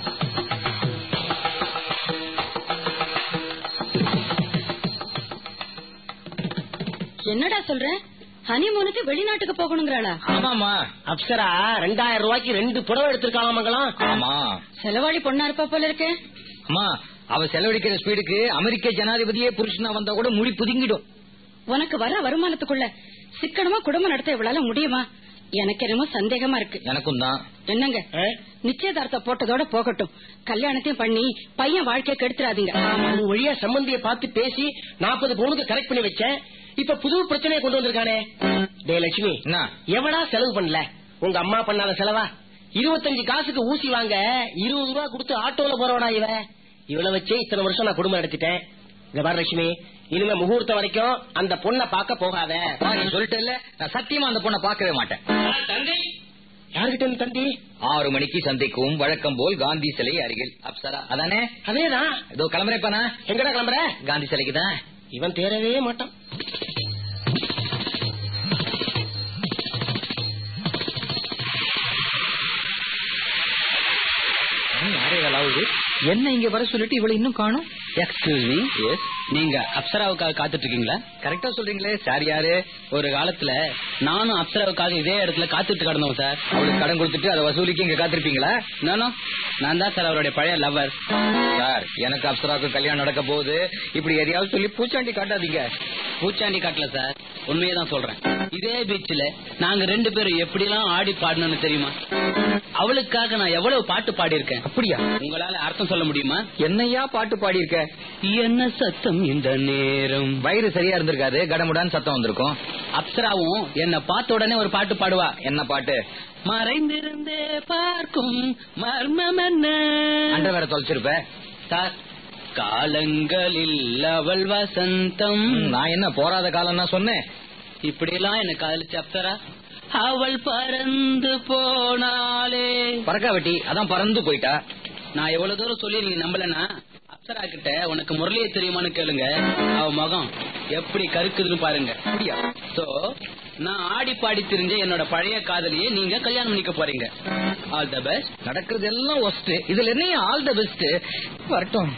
என்னடா சொல்ற ஹனிமூனுக்கு வெளிநாட்டுக்கு போகணுங்கிறாளா
ஆமாமா
அப்சரா ரெண்டாயிரம் ரூபாய்க்கு ரெண்டு புடவை எடுத்திருக்காங்க மங்களாம்
ஆமா
செலவாளி பொண்ணா இருப்பா போல இருக்கு
அம்மா அவ செலவழிக்கிற ஸ்பீடுக்கு அமெரிக்க ஜனாதிபதியே புருஷனா வந்தா கூட முடி புதுங்கிடும்
உனக்கு வர வருமானத்துக்குள்ள சிக்கனமா குடும்பம் நடத்த இவளால முடியுமா எனக்கு என்னமோ சந்தேகமா இருக்கு
எனக்கும் தான்
என்னங்க நிச்சயதார்த்தம் போட்டதோட போகட்டும் கல்யாணத்தையும் பண்ணி பையன் வாழ்க்கைய கெடுத்துறாதீங்க
ஒரு வழியா சம்பந்திய பார்த்து பேசி நாற்பது பவுனுக்கு கரெக்ட் பண்ணி வச்சேன் இப்ப புது பிரச்சனையை கொண்டு வந்திருக்கானே டே லட்சுமி
என்ன
எவடா செலவு பண்ணல உங்க அம்மா பண்ணாத செலவா இருபத்தஞ்சு காசுக்கு ஊசி வாங்க இருபது ரூபா கொடுத்து ஆட்டோல போறவடா இவ இவளை வச்சே இத்தனை வருஷம் நான் குடும்பம் நடத்திட்டேன் இங்க பாரு லட்சுமி இனிமே முகூர்த்தம் வரைக்கும் அந்த பொண்ணை பார்க்க போகாத
வா, நீ சொல்லிட்டல நான் சத்தியமா அந்த பொண்ணை பார்க்கவே மாட்டேன்
யாருகிட்ட இருந்து தந்தி
ஆறு மணிக்கு சந்திக்கும் வழக்கம் போல் காந்தி சிலை அருகில் அப்சரா அதானே
அதேதான்
இதோ கிளம்புறேப்பானா
எங்கடா கிளம்புற
காந்தி சிலைக்கு தான்
இவன் தேரவே மாட்டான்
யாரையாவது என்ன இங்க வர சொல்லிட்டு இவளை இன்னும் காணும்
எக்ஸ்கியூஸ் மீ
எஸ்
நீங்க அப்சராவுக்காக காத்துட்டு இருக்கீங்களா
கரெக்டா சொல்றீங்களே சார் யாரு
ஒரு காலத்துல நானும் அப்சராவுக்காக இதே இடத்துல காத்துட்டு கிடந்தோம் சார்
அவளுக்கு கடன் கொடுத்துட்டு அதை வசூலிக்கு இங்க காத்திருப்பீங்களா
நானும் நான் தான் சார் அவருடைய பழைய லவர்
சார் எனக்கு அப்சராவுக்கு கல்யாணம் நடக்க போகுது இப்படி எதையாவது சொல்லி பூச்சாண்டி காட்டாதீங்க
பூச்சாண்டி காட்டல சார் உண்மையை தான் சொல்றேன் இதே பீச்ல நாங்க ரெண்டு பேரும் எப்படிலாம் ஆடி பாடணும்னு தெரியுமா அவளுக்காக நான் எவ்வளவு பாட்டு பாடியிருக்கேன்
அப்படியா
உங்களால அர்த்தம் சொல்ல முடியுமா
என்னையா பாட்டு பாடியிருக்க
என்ன சத்தம் இந்த நேரம்
வயிறு சரியா இருந்திருக்காது கடமுடான்னு சத்தம் வந்திருக்கும்
அப்சராவும் என்ன பார்த்த உடனே ஒரு பாட்டு பாடுவா
என்ன பாட்டு
மறைந்திருந்தே பார்க்கும் மர்மம் என்ன
அண்டை வேற தொலைச்சிருப்ப
சார் காலங்களில் அவள் வசந்தம்
ம், நான் என்ன போராத காலம் நான் சொன்னேன்
இப்படி எல்லாம் என்ன காதலிச்சு அப்சரா அவள் பறந்து போனாலே
பறக்கா வெட்டி அதான் பறந்து போயிட்டா
நான் எவ்வளவு தூரம் சொல்லி நீங்க நம்பலனா அப்சரா கிட்ட உனக்கு முரளியை தெரியுமான்னு கேளுங்க அவ முகம் எப்படி கருக்குதுன்னு பாருங்க
அப்படியா
சோ நான் ஆடி பாடி தெரிஞ்ச என்னோட பழைய காதலியை நீங்க கல்யாணம் பண்ணிக்க போறீங்க ஆல் த பெஸ்ட்
நடக்கிறது எல்லாம் ஒஸ்ட் இதுல என்ன ஆல் த பெஸ்ட் வரட்டும்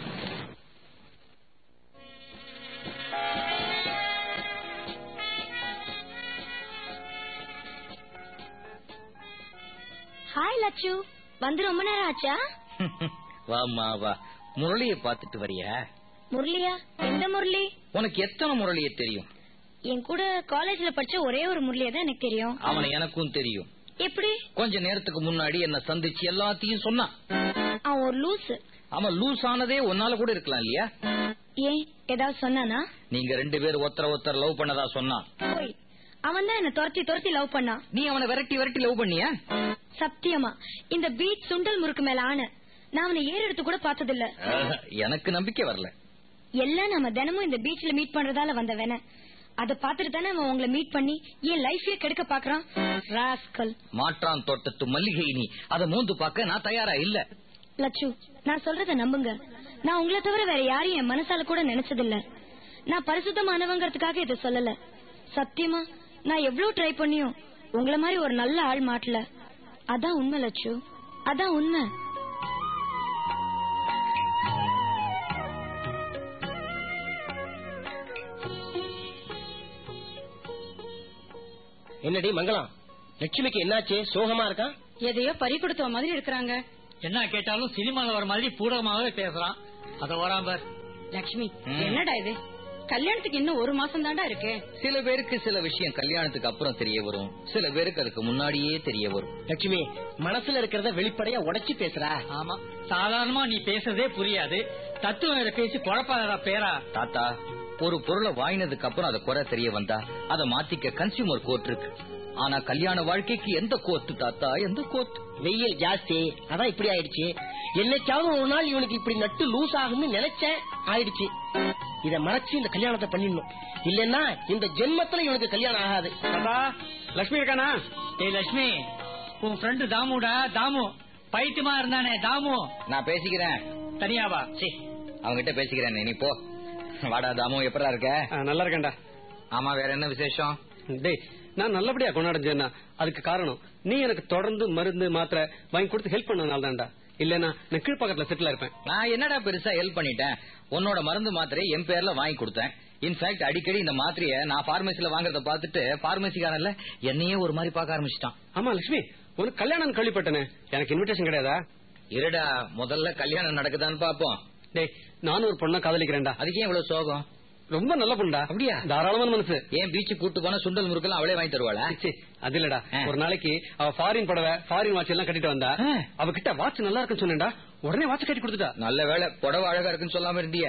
ஹாய் லட்சு வந்து ரொம்ப நேரம் ஆச்சா
வாமா வா முரளிய பாத்துட்டு வரியா
முரளியா எந்த முரளி
உனக்கு எத்தனை முரளிய தெரியும்
என் கூட காலேஜ்ல படிச்ச ஒரே ஒரு முரளியா தான் எனக்கு தெரியும்
அவனை எனக்கும் தெரியும்
எப்படி
கொஞ்ச நேரத்துக்கு முன்னாடி என்ன சந்திச்சு எல்லாத்தையும் சொன்னான்
அவன் ஒரு லூசு
அவன் லூஸ் ஆனதே ஒன்னால கூட இருக்கலாம் இல்லையா
ஏன் ஏதாவது சொன்னானா
நீங்க ரெண்டு பேரும் ஒருத்தர ஒருத்தர் லவ் பண்ணதா சொன்னான்
போய் அவன் தான் என்ன துரத்தி துரத்தி லவ் பண்ணான்
நீ அவனை விரட்டி விரட்டி லவ் பண்ணியா
சத்தியமா இந்த பீச் சுண்டல் முறுக்கு மேல ஆன நான் அவனை ஏறு எடுத்து கூட பார்த்ததில்ல
ஆஹ், எனக்கு நம்பிக்கை வரல
எல்லாம் நம்ம தினமும் இந்த பீச்ல மீட் பண்றதால வந்த வேண அத பாத்துட்டு தானே அவன் உங்களை மீட் பண்ணி என் லைஃபே கெடுக்க பாக்குறான் ராஸ்கல்
மாற்றான் தோட்டத்து மல்லிகை நீ அதை மோந்து பார்க்க நான் தயாரா இல்ல
லட்சு நான் சொல்றத நம்புங்க நான் உங்களை தவிர வேற யாரையும் என் மனசால கூட நினைச்சதில்ல நான் பரிசுத்தமானவங்கிறதுக்காக இதை சொல்லல சத்தியமா நான் எவ்வளவு ட்ரை பண்ணியும் உங்கள மாதிரி ஒரு நல்ல ஆள் மாட்டல அதான் உண்மை லட்சு அதான் உண்மை
என்னடி மங்களம் லட்சுமிக்கு என்னாச்சு சோகமா இருக்கா
எதையோ பறி கொடுத்த மாதிரி இருக்கிறாங்க
என்ன கேட்டாலும் சினிமால வர மாதிரி பூடகமாவே பேசுறான் அத ஓடாம பார்.
லட்சுமி
ம்.
என்னடா இது கல்யாணத்துக்கு இன்னும் ஒரு மாசம் தாண்டா இருக்கு
சில பேருக்கு சில விஷயம் கல்யாணத்துக்கு அப்புறம் தெரிய வரும் சில பேருக்கு அதுக்கு முன்னாடியே தெரிய வரும்
லட்சுமி மனசுல இருக்கிறத வெளிப்படையா உடைச்சு பேசுறா
ஆமா சாதாரணமா நீ பேசுறதே புரியாது தத்துவம் வேற பேசி குழப்பாதடா பேரா
தாத்தா ஒரு பொருளை வாங்கினதுக்கு அப்புறம் அதை குறை தெரிய வந்தா அதை மாத்திக்க கன்சியூமர் கோர்ட் இருக்கு ஆனா கல்யாண வாழ்க்கைக்கு எந்த கோர்ட்டு தாத்தா எந்த கோர்ட்
வெயில் ஜாஸ்தி அதான் இப்படி ஆயிடுச்சு என்னைக்காவது ஒரு நாள் இவனுக்கு இப்படி நட்டு லூஸ் ஆகும்னு நினைச்சேன் ஆயிடுச்சு இத மறைச்சு இந்த கல்யாணத்தை பண்ணிடணும் இல்லன்னா இந்த ஜென்மத்துல இவனுக்கு கல்யாணம் ஆகாது
தாத்தா லட்சுமி இருக்கானா
டேய் லட்சுமி உன் ஃப்ரெண்டு தாமுடா தாமு பைத்தியமா இருந்தானே தாமு
நான் பேசிக்கிறேன்
தனியாவா
சீ அவங்கிட்ட பேசிக்கிறேன் நீ போ வாடா தாமு எப்படா இருக்க
ஆ, நல்லா இருக்கேன்டா
ஆமா வேற என்ன விசேஷம்
டேய் நான் நல்லபடியா கொண்டாடுஞ்சேன்னா அதுக்கு காரணம் நீ எனக்கு தொடர்ந்து மருந்து மாத்திரை வாங்கி கொடுத்து ஹெல்ப் பண்ணதுனால தான்டா இல்லன்னா நான் கீழ்பக்கத்துல செட்டில் இருப்பேன்
நான் என்னடா பெருசா ஹெல்ப் பண்ணிட்டேன் உன்னோட மருந்து மாத்திரை என் பேர்ல வாங்கி கொடுத்தேன் இன்ஃபேக்ட் அடிக்கடி இந்த மாத்திரைய நான் பார்மசில வாங்குறத பார்த்துட்டு பார்மசிக்காரன்ல என்னையே ஒரு மாதிரி பார்க்க ஆரம்பிச்சிட்டான்
ஆமா லட்சுமி உனக்கு கல்யாணம் கேள்விப்பட்டனே எனக்கு இன்விடேஷன் கிடையாதா
இருடா முதல்ல கல்யாணம் நடக்குதான்னு பாப்போம்
டேய் நானும் ஒரு பொண்ணை காதலிக்கிறேன்டா
அதுக்கு ஏன் இவ்வளவு சோகம்
ரொம்ப நல்ல பொண்ணுடா
அப்படியா?
தாராளமான மனசு
ஏன் பீச்சு கூட்டு போனா சுண்டல் முறுக்கெல்லாம் அவளே வாங்கி தருவாளா
ச்சீ, அது இல்லடா
ஆ.
ஒரு நாளைக்கு அவ ஃபாரின் புடவை ஃபாரின் வாட்ச் எல்லாம் கட்டிட்டு வந்தா
ஆ.
அவகிட்ட வாட்ச் நல்லா இருக்குன்னு சொன்னேன்டா உடனே வாட்ச் கட்டி கொடுத்துட்டா
நல்ல வேலை புடவை அழகா இருக்குன்னு சொல்லாம இருந்தியே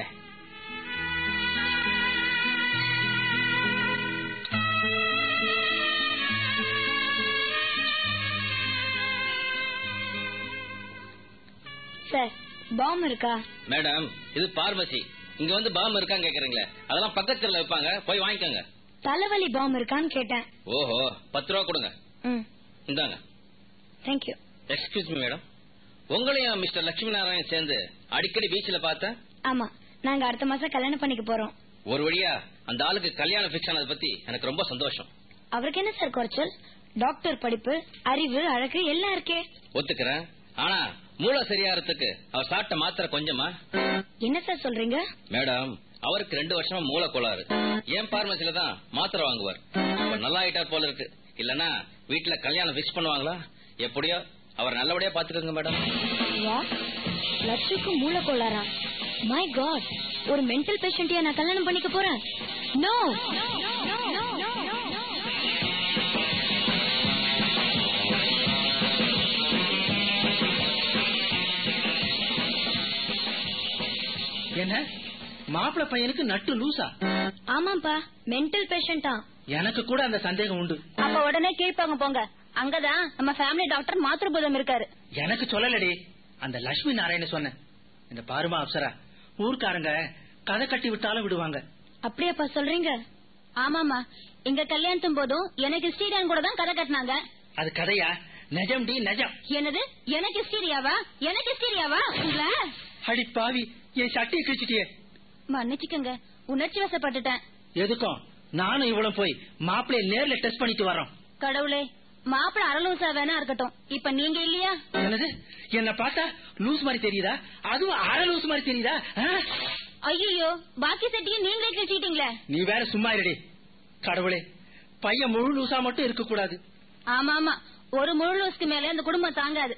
சார் பாம் இருக்கா
மேடம் இது பார்மசி இங்க வந்து பாம் இருக்கான்னு கேக்குறீங்களே அதெல்லாம் பக்கத்துல வைப்பாங்க போய் வாங்கிக்கோங்க
தலைவலி பாம் இருக்கான்னு கேட்டேன்
ஓஹோ பத்து ரூபா கொடுங்க
ம்
இந்தாங்க
தேங்க்யூ
எக்ஸ்கியூஸ் மீ மேடம் உங்களையும் மிஸ்டர் லட்சுமி நாராயணன் சேர்ந்து அடிக்கடி பீச்சில் பார்த்தேன்
ஆமா நாங்க அடுத்த மாசம் கல்யாணம் பண்ணிக்க போறோம்
ஒரு வழியா அந்த ஆளுக்கு கல்யாணம் பிக்ஸ் ஆனதை பத்தி எனக்கு ரொம்ப சந்தோஷம்
அவருக்கு என்ன சார் குறைச்சல் டாக்டர் படிப்பு அறிவு அழகு எல்லாம் இருக்கே
ஒத்துக்கிறேன் ஆனா மூளை சரியாறதுக்கு அவர் சாப்பிட்ட மாத்திரை கொஞ்சமா
என்ன சார் சொல்றீங்க
மேடம் அவருக்கு ரெண்டு வருஷமா மூளை கோளாறு என் பார்மசில தான் மாத்திரை வாங்குவார் இப்ப நல்லா ஆயிட்டார் போல இருக்கு இல்லனா வீட்டுல கல்யாணம் ஃபிக்ஸ் பண்ணுவாங்களா எப்படியோ அவர் நல்லபடியா பாத்துக்கோங்க மேடம்
What? லட்சுக்கு மூளை கோளாரா மை காட் ஒரு மென்டல் பேஷண்டியா நான் கல்யாணம் பண்ணிக்க போறேன் நோ
என்ன மாப்பிள்ள பையனுக்கு நட்டு லூசா
ஆமாப்பா மென்டல் பேஷண்டா
எனக்கு கூட அந்த சந்தேகம் உண்டு
அப்ப உடனே கீழ்ப்பாங்க போங்க அங்கதான் நம்ம ஃபேமிலி டாக்டர் மாத்திருபுதம் இருக்காரு
எனக்கு சொல்லலடி அந்த லட்சுமி நாராயண சொன்னேன் இந்த பாருமா அப்சரா ஊர்க்காரங்க கதை கட்டி விட்டாலும் விடுவாங்க
அப்படியாப்பா சொல்றீங்க ஆமாமா எங்க கல்யாணத்தும் போதும் எனக்கு ஸ்ரீரான் கூட தான் கதை கட்டினாங்க
அது கதையா நெஜம் டி நெஜம்
என்னது எனக்கு ஸ்ரீரியாவா எனக்கு ஸ்ரீரியாவா உங்களை
அடி பாவி என் சட்டியை கிழிச்சிட்டியே
மன்னிச்சுக்கங்க உணர்ச்சி வசப்பட்டுட்டேன்
எதுக்கும் நானும் இவ்வளவு போய் மாப்பிள்ளைய நேர்ல டெஸ்ட் பண்ணிட்டு வரோம்
கடவுளே மாப்பிள அரலூசா வேணா இருக்கட்டும் இப்ப நீங்க இல்லையா
என்னது என்ன பார்த்தா லூஸ் மாதிரி தெரியுதா அதுவும் அரை லூஸ் மாதிரி தெரியுதா ஆ?
ஐயோ பாக்கி சட்டியும் நீங்களே கிழிச்சிட்டீங்களே
நீ வேற சும்மா இருடி கடவுளே பையன் முழு லூசா மட்டும் இருக்க கூடாது
ஆமா ஆமா ஒரு முழு லூஸ்க்கு மேல அந்த குடும்பம் தாங்காது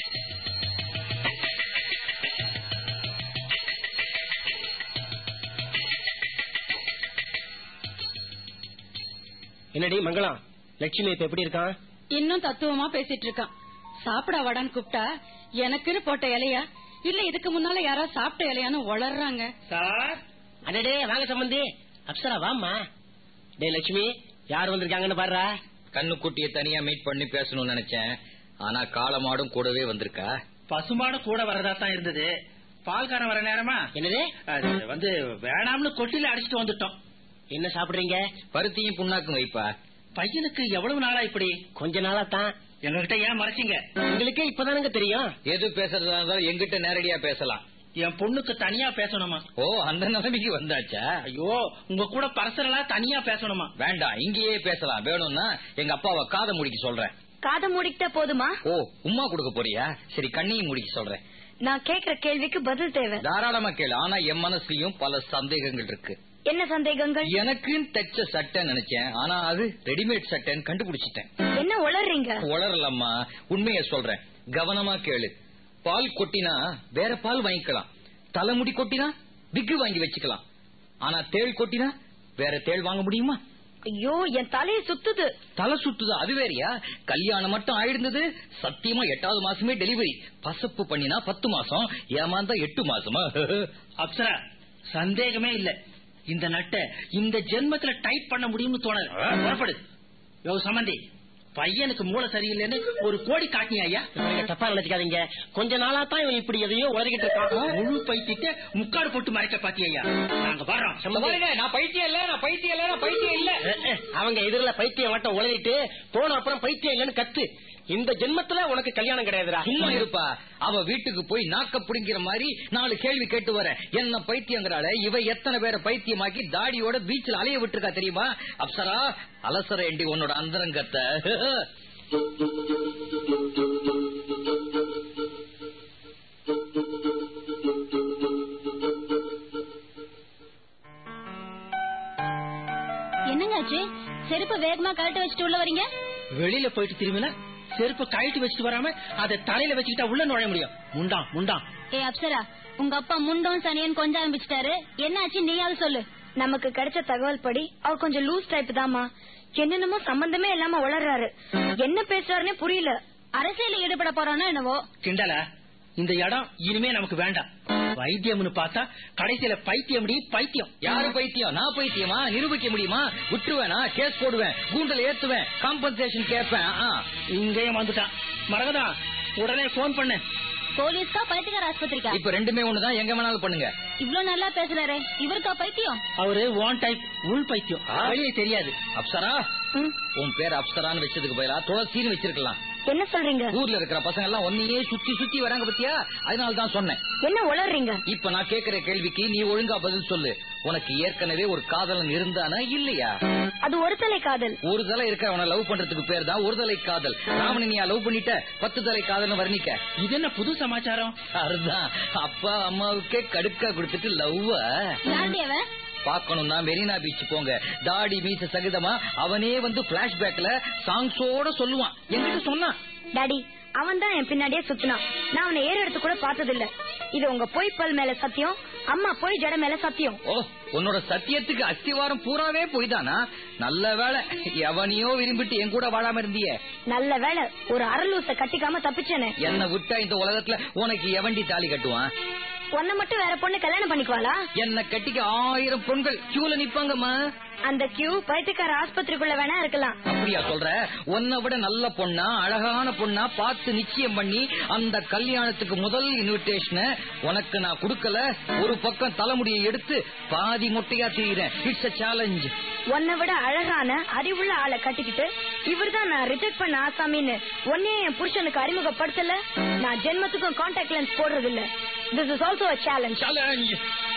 என்னடி மங்களம் லட்சுமி இப்ப எப்படி இருக்கான்
இன்னும் தத்துவமா பேசிட்டு இருக்கான் சாப்பிட வாடான்னு கூப்பிட்டா எனக்குன்னு போட்ட இலையா இல்ல இதுக்கு முன்னால யாரா சாப்பிட்ட இலையான்னு வளர்றாங்க
சார் அடடே வாங்க சம்பந்தி அப்சரா வாம்மா டே லட்சுமி யார் வந்திருக்காங்கன்னு பாருடா
கண்ணுக்குட்டிய தனியா மீட் பண்ணி பேசணும்னு நினைச்சேன் ஆனா காலமாடும் கூடவே வந்திருக்கா
பசுமாடு கூட வரதா தான் இருந்தது பால்காரன் வர நேரமா என்னது அது வந்து வேணாம்னு கொட்டில அடிச்சிட்டு வந்துட்டோம் என்ன சாப்பிடுறீங்க
பருத்தியும் புண்ணாக்கும் வைப்பா
பையனுக்கு எவ்வளவு நாளா இப்படி கொஞ்ச நாளா தான் எங்ககிட்ட ஏன் மறைச்சிங்க உங்களுக்கே இப்பதானுங்க தெரியும்
எது பேசுறதா இருந்தாலும் எங்கிட்ட நேரடியா பேசலாம்
என் பொண்ணுக்கு தனியா பேசணுமா
ஓ அந்த நிலைமைக்கு வந்தாச்சா
ஐயோ உங்க கூட பர்சனலா தனியா பேசணுமா
வேண்டாம் இங்கேயே பேசலாம் வேணும்னா எங்க அப்பாவை காதை முடிக்க சொல்றேன்
காதை மூடிக்கிட்டா போதுமா
ஓ உம்மா கொடுக்க போறியா சரி கண்ணையும் முடிக்க சொல்றேன்
நான் கேக்குற கேள்விக்கு பதில் தேவை
தாராளமா கேளு ஆனா என் மனசுலயும் பல சந்தேகங்கள் இருக்கு
என்ன சந்தேகங்கள்
எனக்குன்னு தைச்ச சட்டை நினைச்சேன் ஆனா அது ரெடிமேட் சட்டைன்னு கண்டுபிடிச்சிட்டேன்
என்ன உளறீங்க
உளரலம்மா உண்மைய சொல்றேன் கவனமா கேளு பால் கொட்டினா வேற பால் வாங்கிக்கலாம் தலைமுடி கொட்டினா விக்கு வாங்கி வச்சுக்கலாம் ஆனா தேள் கொட்டினா வேற தேள் வாங்க முடியுமா
ஐயோ என் தலையை சுத்துது
தலை சுத்துது அது வேறயா கல்யாணம் மட்டும் ஆயிருந்தது சத்தியமா எட்டாவது மாசமே டெலிவரி பசப்பு பண்ணினா பத்து மாசம் ஏமாந்தா எட்டு மாசமா
அப்சரா சந்தேகமே இல்ல இந்த நட்டை இந்த ஜென்மத்துல டைப் பண்ண முடியும்னு தோணல புறப்படு யோ சமந்தி பையனுக்கு மூளை சரியில்லைன்னு ஒரு கோடி காட்டினியா ஐயா தப்பா நினைச்சுக்காதீங்க கொஞ்ச நாளா தான் இவன் இப்படி எதையோ உதறிக்கிட்டு இருக்கான் முழு பைத்தியத்தை முக்காடு போட்டு மறைக்க பாத்தியா ஐயா நாங்க வர்றோம் சம்மந்தி.
பாருங்க, நான் பைத்தியம் இல்ல நான் பைத்தியம் இல்ல நான் பைத்தியம் இல்ல
அஹ், அஹ், அவங்க எதிரில பைத்தியம் மட்டும் உளறிட்டு போன அப்புறம் பைத்தியம் இல்லைன்னு கத்து இந்த ஜென்மத்துல உனக்கு கல்யாணம் கிடையாதுடா
சும்மா இருப்பா அவ வீட்டுக்கு போய் நாக்க புடிங்கிற மாதிரி நாலு கேள்வி கேட்டு வர என்ன பைத்தியங்கிறாள இவ எத்தனை பேரை பைத்தியமாக்கி தாடியோட பீச்சில் அலைய விட்டுருக்கா தெரியுமா அப்சரா அலசர ஏண்டி உன்னோட அந்தரங்கத்தை
என்னங்காச்சு செருப்பு வேகமா கழட்ட வச்சுட்டு உள்ள வரீங்க
வெளியில போயிட்டு திரும்பினா செருப்பு கழட்டி வச்சுட்டு வராம அதை தலையில வச்சுக்கிட்டா உள்ள நுழைய முடியும் முண்டா முண்டா
ஏ அப்சரா உங்க அப்பா முண்டோம் சனியன் கொஞ்சம் ஆரம்பிச்சிட்டாரு என்னாச்சு நீயாவது சொல்லு நமக்கு கிடைச்ச தகவல் படி அவர் கொஞ்சம் லூஸ் டைப் தாமா என்னென்னமோ சம்பந்தமே இல்லாம உளறாரு என்ன பேசுறாருன்னே புரியல அரசியல ஈடுபட போறானோ என்னவோ
கிண்டல இந்த இடம் இனிமே நமக்கு வேண்டாம் வைத்தியம்னு பார்த்தா கடைசியில பைத்தியம் முடி பைத்தியம்
யாரு பைத்தியம் நான் பைத்தியமா நிரூபிக்க முடியுமா விட்டுருவேனா கேஸ் போடுவேன் கூண்டல் ஏத்துவேன் காம்பன்சேஷன் கேட்பேன் ஆ.
இங்கேயும் வந்துட்டான் மரகதா உடனே போன் பண்ணு
போலீஸ்க்கா பைத்தியக்கார ஆஸ்பத்திரிக்கா
இப்ப ரெண்டுமே ஒண்ணுதான் எங்க வேணாலும் பண்ணுங்க
இவ்ளோ நல்லா பேசுறாரு இவருக்கா பைத்தியம்
அவரு ஒன் டைப் உள் பைத்தியம்
ஆ?
வெளியே தெரியாது
அப்சரா உன் பேர் அப்சரான்னு வச்சதுக்கு பதிலா துளசின்னு வச்சிருக்கலாம்
என்ன சொல்றீங்க
ஊர்ல இருக்கிற பசங்க எல்லாம் ஒன்னையே சுத்தி சுத்தி வராங்க பத்தியா அதனால தான் சொன்னேன்
என்ன உளறீங்க
இப்ப நான் கேக்குற கேள்விக்கு நீ ஒழுங்கா பதில் சொல்லு உனக்கு ஏற்கனவே ஒரு காதலன் இருந்தானா இல்லையா
அது ஒரு தலை காதல்
ஒரு தலை இருக்கிறவன லவ் பண்றதுக்கு பேர் தான் ஒரு தலை காதல் ராமனை நீ லவ் பண்ணிட்ட பத்து தலை காதல்னு வர்ணிக்க
இது என்ன புது சமாச்சாரம்
அதுதான் அப்பா அம்மாவுக்கே கடுக்கா கொடுத்துட்டு லவ்வ
யாருடைய அவன்
பாக்கணும்னா மெரினா பீச் போங்க தாடி மீச சகிதமா அவனே வந்து பிளாஷ்பேக்ல சாங்ஸோட சொல்லுவான் என்கிட்ட சொன்னான்
டாடி அவன் தான் என் பின்னாடியே சுத்தினான் நான் அவனை ஏற எடுத்து கூட பார்த்தது இல்ல இது உங்க பொய் பல் மேல சத்தியம் அம்மா பொய் ஜட மேல சத்தியம்
ஓ உன்னோட சத்தியத்துக்கு அஸ்திவாரம் பூராவே போய்தானா நல்ல வேலை எவனையோ விரும்பிட்டு என் கூட வாழாம இருந்தியே
நல்ல வேளை ஒரு அரலூச கட்டிக்காம தப்பிச்சேனே
என்ன விட்டா இந்த உலகத்துல உனக்கு எவண்டி தாலி கட்டுவான்
உன்னை மட்டும் வேற பொண்ணு கல்யாணம் பண்ணிக்குவாளா
என்ன கட்டிக்க ஆயிரம் பொண்கள் கியூல நிப்பாங்கம்மா
அந்த கியூ பைத்தியக்கார ஆஸ்பத்திரிக்குள்ள வேணா இருக்கலாம்
அப்படியா சொல்ற உன்னை விட நல்ல பொண்ணா அழகான பொண்ணா பார்த்து நிச்சயம் பண்ணி அந்த கல்யாணத்துக்கு முதல் இன்விடேஷனை உனக்கு நான் கொடுக்கல ஒரு பக்கம் தலைமுடியை எடுத்து பாதி மொட்டையா செய்யறேன் இட்ஸ் a சேலஞ்ச்
உன்னை விட அழகான அறிவுள்ள ஆளை கட்டிக்கிட்டு இவர்தான் நான் ரிஜெக்ட் பண்ண ஆசாமின்னு உன்னையே என் புருஷனுக்கு அறிமுகப்படுத்தல நான் ஜென்மத்துக்கும் கான்டாக்ட் லென்ஸ் போடுறது இல்ல this is also a challenge
challenge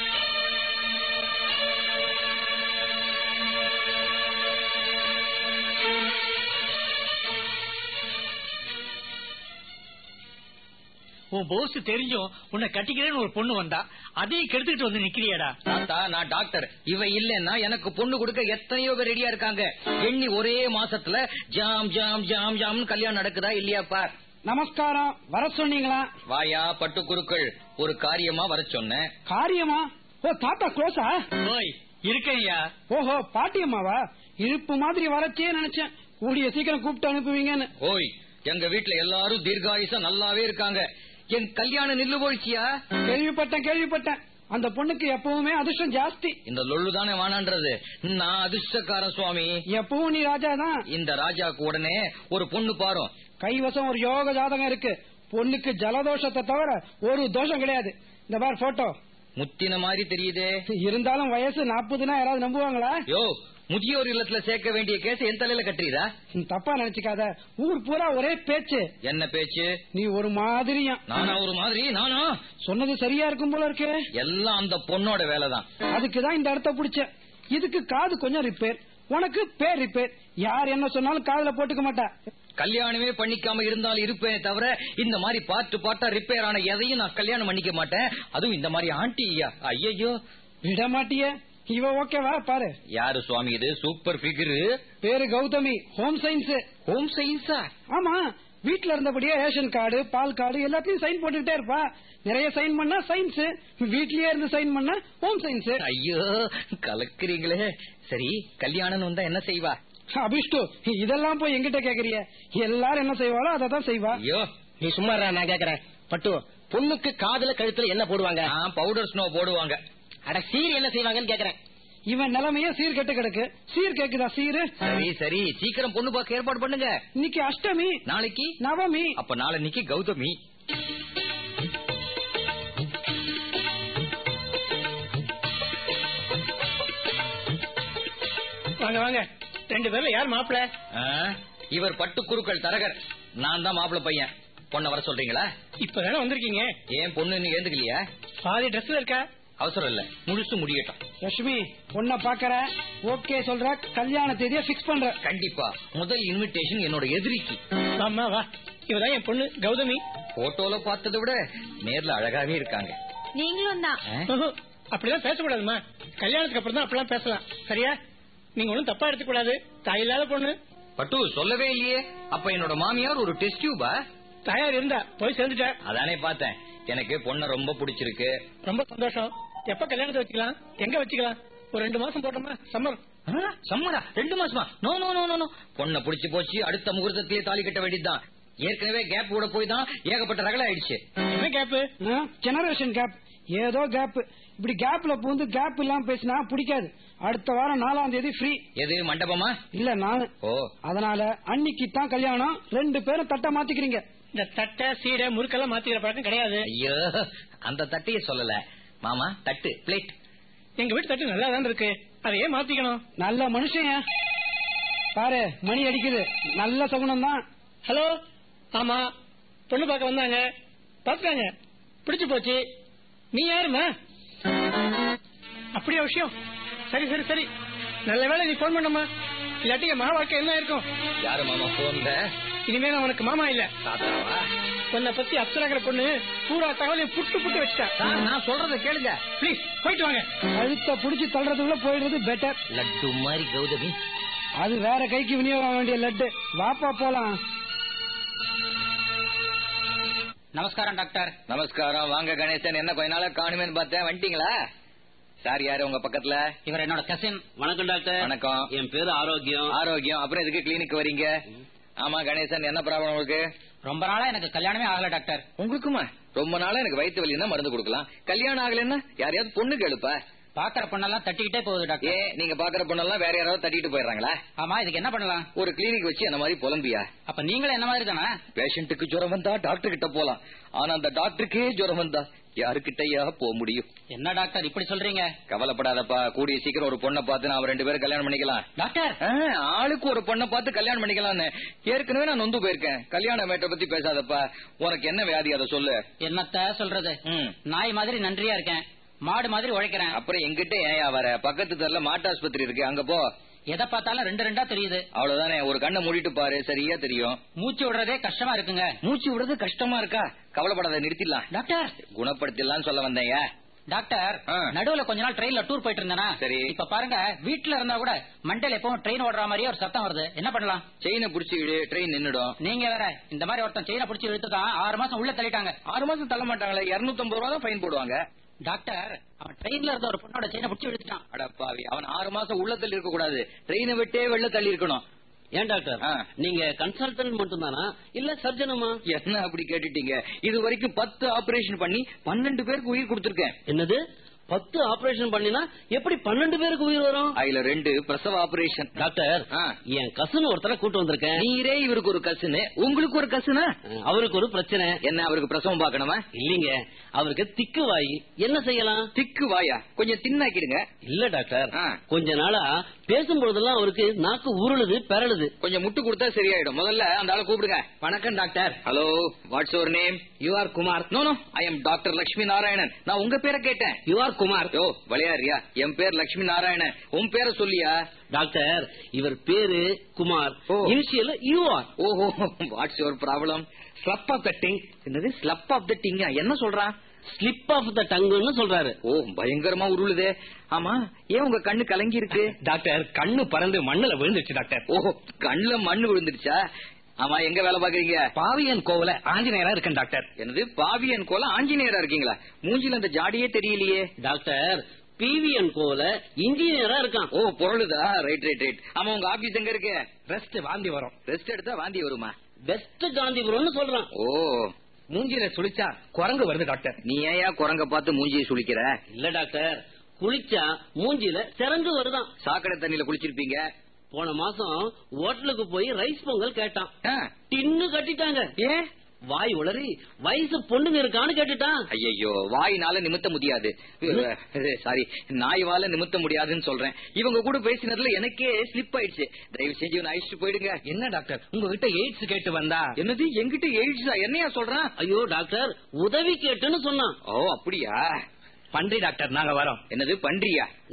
உன் போஸ் தெரிஞ்சும் உன்னை கட்டிக்கிறேன்னு ஒரு பொண்ணு வந்தா அதையும் கெடுத்துக்கிட்டு வந்து நிக்கிறியாடா
தாத்தா நான் டாக்டர் இவ இல்லன்னா எனக்கு பொண்ணு கொடுக்க எத்தனையோ பேர் ரெடியா இருக்காங்க எண்ணி ஒரே மாசத்துல ஜாம் ஜாம் ஜாம் ஜாம்னு கல்யாணம் நடக்குதா இல்லையா பார்
நமஸ்காரம் வர சொன்னீங்களா
வாயா பட்டு குருக்கள் ஒரு காரியமா வர சொன்னேன்
காரியமா ஓ தாத்தா க்ளோஸா
ஓய் இருக்கேன்யா
ஓஹோ பாட்டியம்மாவா இழுப்பு மாதிரி வரச்சே நினைச்சேன் கூடிய சீக்கிரம் கூப்பிட்டு அனுப்புவீங்கன்னு
ஓய் எங்க வீட்டுல எல்லாரும் தீர்காயுசா நல்லாவே இருக்காங்க என் கல்யாணம் நில்லு போயிடுச்சியா
கேள்விப்பட்டேன் கேள்விப்பட்டேன் அந்த பொண்ணுக்கு எப்பவுமே அதிர்ஷ்டம் ஜாஸ்தி
இந்த லொள்ளு தானே வானான்றது நான் அதிர்ஷ்டக்காரன் சுவாமி
எப்பவும் நீ ராஜா தான்
இந்த ராஜாக்கு உடனே ஒரு பொண்ணு பாரும்
கைவசம் ஒரு யோக ஜாதகம் இருக்கு பொண்ணுக்கு ஜலதோஷத்தை தவிர ஒரு தோஷம் கிடையாது இந்த பார் போட்டோ
முத்தின மாதிரி தெரியுதே
இருந்தாலும் வயசு நாற்பதுனா யாராவது நம்புவாங்களா
யோ முதியோர் இல்லத்துல சேர்க்க வேண்டிய கேஸ் என் தலையில கட்டுறீரா
நீ தப்பா நினைச்சுக்காத ஊர் பூரா ஒரே பேச்சு
என்ன பேச்சு
நீ ஒரு மாதிரியா
நானா ஒரு மாதிரி நானா
சொன்னது சரியா இருக்கும் போல இருக்கே
எல்லாம் அந்த பொண்ணோட வேலைதான்
அதுக்குதான் இந்த இடத்த பிடிச்ச இதுக்கு காது கொஞ்சம் ரிப்பேர் உனக்கு பேர் ரிப்பேர் யார் என்ன சொன்னாலும் காதுல போட்டுக்க மாட்டா
கல்யாணமே பண்ணிக்காம இருந்தாலும் இருப்பேனே தவிர இந்த மாதிரி பாட்டு பாட்டா ரிப்பேர் ஆன எதையும் நான் கல்யாணம் பண்ணிக்க மாட்டேன் அதுவும் இந்த மாதிரி ஆண்டி ஐயா ஐயோ
விட மாட்டியே இவ ஓகேவா பாரு
யாரு சுவாமி இது சூப்பர் ஃபிகர்
பேரு கௌதமி ஹோம் சயின்ஸ்
ஹோம் சயின்ஸா
ஆமா வீட்ல இருந்தபடியே ரேஷன் கார்டு பால் கார்டு எல்லாத்தையும் சைன் போட்டுக்கிட்டே இருப்பா நிறைய சைன் பண்ணா சயின்ஸ் வீட்லயே இருந்து சைன் பண்ணா ஹோம் சயின்ஸ்
ஐயோ கலக்குறீங்களே சரி கல்யாணம் வந்தா என்ன செய்வா
அபிஷ்டு இதெல்லாம் போய் எங்கிட்ட கேக்குறிய எல்லாரும் என்ன செய்வாளோ அதை தான் செய்வா
ஐயோ
நீ சும்மா இருடா, நான் கேக்குறேன் பட்டு பொண்ணுக்கு காதுல கழுத்துல என்ன போடுவாங்க
பவுடர் ஸ்னோ போடுவாங்க
அட சீர் என்ன செய்வாங்கன்னு கேக்குறேன்
இவன் நிலைமையே சீர் கெட்டு கிடக்கு சீர் கேக்குதா சீரு
சரி சரி சீக்கிரம் பொண்ணு பார்க்க ஏற்பாடு பண்ணுங்க
இன்னைக்கு அஷ்டமி
நாளைக்கு
நவமி
அப்ப நாளைக்கு கௌதமி
வாங்க வாங்க ரெண்டு பேர்ல யார் மாப்பிள
ஆ, இவர் பட்டுக்குருக்கள் தரகர் நான் தான் மாப்பிள்ள பையன் பொண்ணை வர சொல்றீங்களா
இப்பதானே வந்திருக்கீங்க
ஏன் பொண்ணு இன்னும் ஏந்துக்கலையா
பாதி ட்ரெஸ்ல இருக்கா
அவசரம் இல்ல முழுசு முடியட்டும்
லட்சுமி பொண்ண பாக்கற ஓகே சொல்ற கல்யாண தேதியை பிக்ஸ் பண்ற
கண்டிப்பா முதல் இன்விடேஷன் என்னோட எதிரிக்கு
வாம்மா வா இவதான் என் பொண்ணு கௌதமி
போட்டோல பார்த்ததை விட நேர்ல அழகாவே இருக்காங்க
நீங்களும் தான்
ஆ?
ஓஹோ, அப்படிலாம் பேசக்கூடாதுமா கல்யாணத்துக்கு அப்புறம் தான் அப்படிலாம் பேசலாம் சரியா நீங்க ஒண்ணும் தப்பா எடுத்துக்க கூடாது தாய் இல்லாத பொண்ணு
பட்டு சொல்லவே இல்லையே அப்ப என்னோட மாமியார் ஒரு டெஸ்ட் டியூபா
தாயார் இருந்தா போய் சேர்ந்துட்டா
அதானே பார்த்தேன் எனக்கு பொண்ணை ரொம்ப பிடிச்சிருக்கு
ரொம்ப சந்தோஷம் எப்ப கல்யாணத்தை வச்சுக்கலாம் எங்க வச்சுக்கலாம் ஒரு ரெண்டு மாசம் போட்டோமா சம்மர்
ஆ, சம்மரா ரெண்டு மாசமா no no no no, no பொண்ணை புடிச்சு போச்சு அடுத்த முகூர்த்தத்திலே தாலி கட்ட வேண்டியதுதான் ஏற்கனவே கேப் விட போய் தான் ஏகப்பட்ட ரகல ஆயிடுச்சு
என்ன கேப்பு
ஜெனரேஷன் கேப் ஏதோ கேப் இப்படி கேப்ல பூந்து கேப் இல்லாம பேசினா பிடிக்காது அடுத்த வாரம் நாலாம் தேதி ஃப்ரீ
எது மண்டபமா
இல்ல நானு
ஓ
அதனால அன்னைக்கு தான் கல்யாணம் ரெண்டு பேரும் தட்டை மாத்திக்கிறீங்க
இந்த தட்டை சீடை முறுக்கெல்லாம் மாத்திக்கிற பழக்கம் கிடையாது
ஐயோ அந்த தட்டைய சொல்லல மாமா தட்டு பிளேட்
எங்க வீட்டு தட்டு நல்லா தான் இருக்கு அதை ஏன் மாத்திக்கணும்
நல்ல மனுஷன் பாரு மணி அடிக்குது நல்ல சகுனம் தான்
ஹலோ ஆமா பொண்ணு பார்க்க வந்தாங்க பாத்துட்டாங்க பிடிச்சு போச்சு நீ யாருமா அப்படியா விஷயம் சரி சரி சரி நல்ல வேளை நீ போன் பண்ணமா இல்லாட்டி என் மகா வாழ்க்கை என்ன இருக்கும்
யாரு மாமா போன்ல
இனிமே நான் உனக்கு மாமா இல்ல
தாத்தாவா
உன்னை பத்தி அப்சராகிற பொண்ணு பூரா தகவலையும் புட்டு புட்டு வச்சுட்டா
சார் நான் சொல்றத கேளுங்க
ப்ளீஸ் போயிட்டு வாங்க
கழுத்த புடிச்சு தள்ளுறதுக்குள்ள போயிடுறது பெட்டர்
லட்டு மாதிரி கௌதமி
அது வேற கைக்கு விநியோகம் வேண்டிய லட்டு வாப்பா போலாம்
நமஸ்காரம் டாக்டர் நமஸ்காரம் வாங்க கணேசன் என்ன கொஞ்ச நாளா காணுமேன்னு பார்த்தேன் வந்துட்டீங்களா சார் யாரு உங்க பக்கத்துல
இவர் என்னோட கசின் வணக்கம் டாக்டர்
வணக்கம்
என் பேரு ஆரோக்கியம்
ஆரோக்கியம் அப்புறம் எதுக்கு கிளினிக் வரீங்க ஆமா கணேசன் என்ன ப்ராப்ளம் உங்களுக்கு
ரொம்ப நாளா எனக்கு கல்யாணமே ஆகல டாக்டர்
உங்களுக்குமா ரொம்ப நாளா எனக்கு வயிற்று வலின்னா மருந்து கொடுக்கலாம் கல்யாணம் ஆகலைன்னா யாரையாவது பொண்ணு கேளுப்பா
பாக்குற பொண்ணெல்லாம் தட்டிக்கிட்டே போகுது டாக்டர்
ஏன் நீங்க பாக்குற பொண்ணெல்லாம் வேற யாராவது தட்டிட்டு போயிடுறாங்களா
ஆமா இதுக்கு என்ன பண்ணலாம்
ஒரு கிளினிக் வச்சு அந்த மாதிரி புலம்பியா
அப்ப நீங்களும் என்ன மாதிரி தானே
பேஷண்ட்டுக்கு ஜுரம் வந்தா டாக்டர் கிட்ட போலாம் ஆனா அந்த டாக்டருக்கே ஜுரம் வந்தா யாருக்கிட்டயா போக முடியும்
என்ன டாக்டர் இப்படி சொல்றீங்க
கவலைப்படாதப்பா கூடிய சீக்கிரம் ஒரு பொண்ணை பார்த்து நான் ரெண்டு பேரும் கல்யாணம் பண்ணிக்கலாம்
டாக்டர்
ஆ, ஆளுக்கு ஒரு பொண்ணை பார்த்து கல்யாணம் பண்ணிக்கலாம்னு ஏற்கனவே நான் நொந்து போயிருக்கேன் கல்யாண மேட்டை பத்தி பேசாதப்பா உனக்கு என்ன வியாதி அதை சொல்லு
என்னத்த சொல்றது
ம்.
நாய் மாதிரி நன்றியா இருக்கேன் மாடு மாதிரி உழைக்கிறேன்
அப்புறம் எங்கிட்ட ஏன் வர பக்கத்து தெருல மாட்டாஸ்பத்திரி இருக்கு அங்க போ
எதை பார்த்தாலும் ரெண்டு ரெண்டா தெரியுது
அவ்வளவுதானே ஒரு கண்ணை மூடிட்டு பாரு சரியா தெரியும்
மூச்சு விடுறதே கஷ்டமா இருக்குங்க
மூச்சு விடுறது கஷ்டமா இருக்கா கவலைப்படாத நிறுத்திடலாம்
டாக்டர்
குணப்படுத்திடலாம் சொல்ல வந்தேன்
டாக்டர்
ஆ.
நடுவுல கொஞ்ச நாள் ட்ரெயின்ல டூர் போயிட்டு இருந்தேனா
சரி.
இப்ப பாருங்க வீட்டுல இருந்தா கூட மண்டல எப்பவும் ட்ரெயின் ஓடுற மாதிரியே ஒரு சத்தம் வருது என்ன பண்ணலாம்
செயினை புடிச்சு இடு ட்ரெயின் நின்னுடும்
நீங்க வேற இந்த மாதிரி ஒருத்தன் செயினை பிடிச்சி இழுத்துதான் ஆறு மாசம் உள்ள தள்ளிட்டாங்க
ஆறு மாசம் தள்ள மாட்டாங்களே இருநூத்தி ரூபா தான் ஃபைன் போடுவாங்க
டாக்டர் அவன் ட்ரெயின்ல இருந்த ஒரு பொண்ணோட செயினை பிடிச்சி இழுத்துட்டான்
அடப்பாவி அவன் ஆறு மாசம் உள்ள தள்ளி இருக்க கூடாது ட்ரெயினை விட்டே வெளில தள்ளி இருக்கணும்
ஏன் டாக்டர்
ஆ.
நீங்க கன்சல்டன்ட் மட்டும் தானா இல்ல சர்ஜனுமா
என்ன அப்படி கேட்டுட்டீங்க இது வரைக்கும் பத்து ஆபரேஷன் பண்ணி பன்னெண்டு பேருக்கு உயிர் கொடுத்திருக்கேன்
என்னது பத்து ஆபரேஷன் பண்ணினா எப்படி பன்னெண்டு பேருக்கு உயிர் வரும்
அதுல ரெண்டு பிரசவ ஆபரேஷன்
டாக்டர்
ஆ.
என் கசன் ஒருத்தரை கூட்டு வந்திருக்கேன்
நீரே இவருக்கு ஒரு கசுன்னு உங்களுக்கு ஒரு கசுனா
அவருக்கு ஒரு பிரச்சனை
என்ன அவருக்கு பிரசவம் பார்க்கணுமா
இல்லீங்க அவருக்கு திக்கு வாய் என்ன செய்யலாம்
திக்கு வாயா கொஞ்சம் தின்னாக்கிடுங்க
இல்ல டாக்டர்
ஆ.
கொஞ்ச நாளா பேசும்பொழுதெல்லாம் அவருக்கு நாக்கு உருளுது பெரளுது
கொஞ்சம் முட்டு கொடுத்தா சரியாயிடும் முதல்ல அந்த ஆளை கூப்பிடுங்க
வணக்கம் doctor
hello what's your name
you are Kumar
no no I am doctor Lakshmi Narayanan நான் உங்க பேரை கேட்டேன்
யூ ஆர் குமார்
யோ விளையாடுறியா என் பேர் லட்சுமி நாராயணன் உன் பேரை சொல்லியா
டாக்டர் இவர் பேரு Kumar
oh.
Initial U R
ஓஹோ what's your problem slip of the tongue என்னது ஸ்லப் ஆஃப் த டிங்கா என்ன சொல்றான்
ஸ்லிப் ஆஃப் த டங்குன்னு சொல்றாரு
ஓ பயங்கரமா உருளுதே ஆமா ஏன் உங்க கண்ணு கலங்கி இருக்கு
டாக்டர் கண்ணு பறந்து மண்ணுல விழுந்துச்சு டாக்டர்
ஓ கண்ணுல மண்ணு விழுந்துருச்சா ஆமா எங்க வேலை பாக்குறீங்க
பாவியன் கோவில ஆஞ்சநேயரா இருக்கேன் டாக்டர்
என்னது பாவியன் கோல ஆஞ்சநேயரா இருக்கீங்களா மூஞ்சில அந்த ஜாடியே தெரியலையே
டாக்டர் பிவிஎன் கோவில இன்ஜினியரா இருக்கான்
ஓ பொருளுதா ரைட் ரைட் ரைட் ஆமா உங்க ஆபீஸ் எங்க இருக்கு
ரெஸ்ட் வாந்தி வரும்
ரெஸ்ட் எடுத்தா வாந்தி வருமா
பெஸ்ட் காந்திபுரம்னு சொல்றான்
ஓ
மூஞ்சில சுழிச்சா குரங்கு வருது டாக்டர்
நீ ஏயா குரங்க பார்த்து மூஞ்சியை சுளிக்கிற
இல்ல டாக்டர் குளிச்சா மூஞ்சில சிறங்கு வருதான்
சாக்கடை தண்ணியில குளிச்சிருப்பீங்க
போன மாசம் ஹோட்டலுக்கு போய் ரைஸ் பொங்கல் கேட்டான்
ஆ,
டின்னு கட்டிட்டாங்க
ஏன்
வாய் உளறி வயசு பொண்ணுங்க இருக்கான்னு கேட்டுட்டான்
ஐயோ வாயினால நிமித்த முடியாது சாரி நாய்வால நிமித்த முடியாதுன்னு சொல்றேன் இவங்க கூட பேசினதுல எனக்கே ஸ்லிப் ஆயிடுச்சு தயவு செஞ்சு இவனை அழிச்சிட்டு போயிடுங்க
என்ன டாக்டர் உங்ககிட்ட எய்ட்ஸ் கேட்டு வந்தா
என்னது எங்கிட்ட எயிட்ஸா என்னையா சொல்றான்
ஐயோ டாக்டர் உதவி கேட்டுன்னு சொன்னான்
ஓ அப்படியா
பன்றி டாக்டர் நாங்க வரோம்
என்னது பன்றியா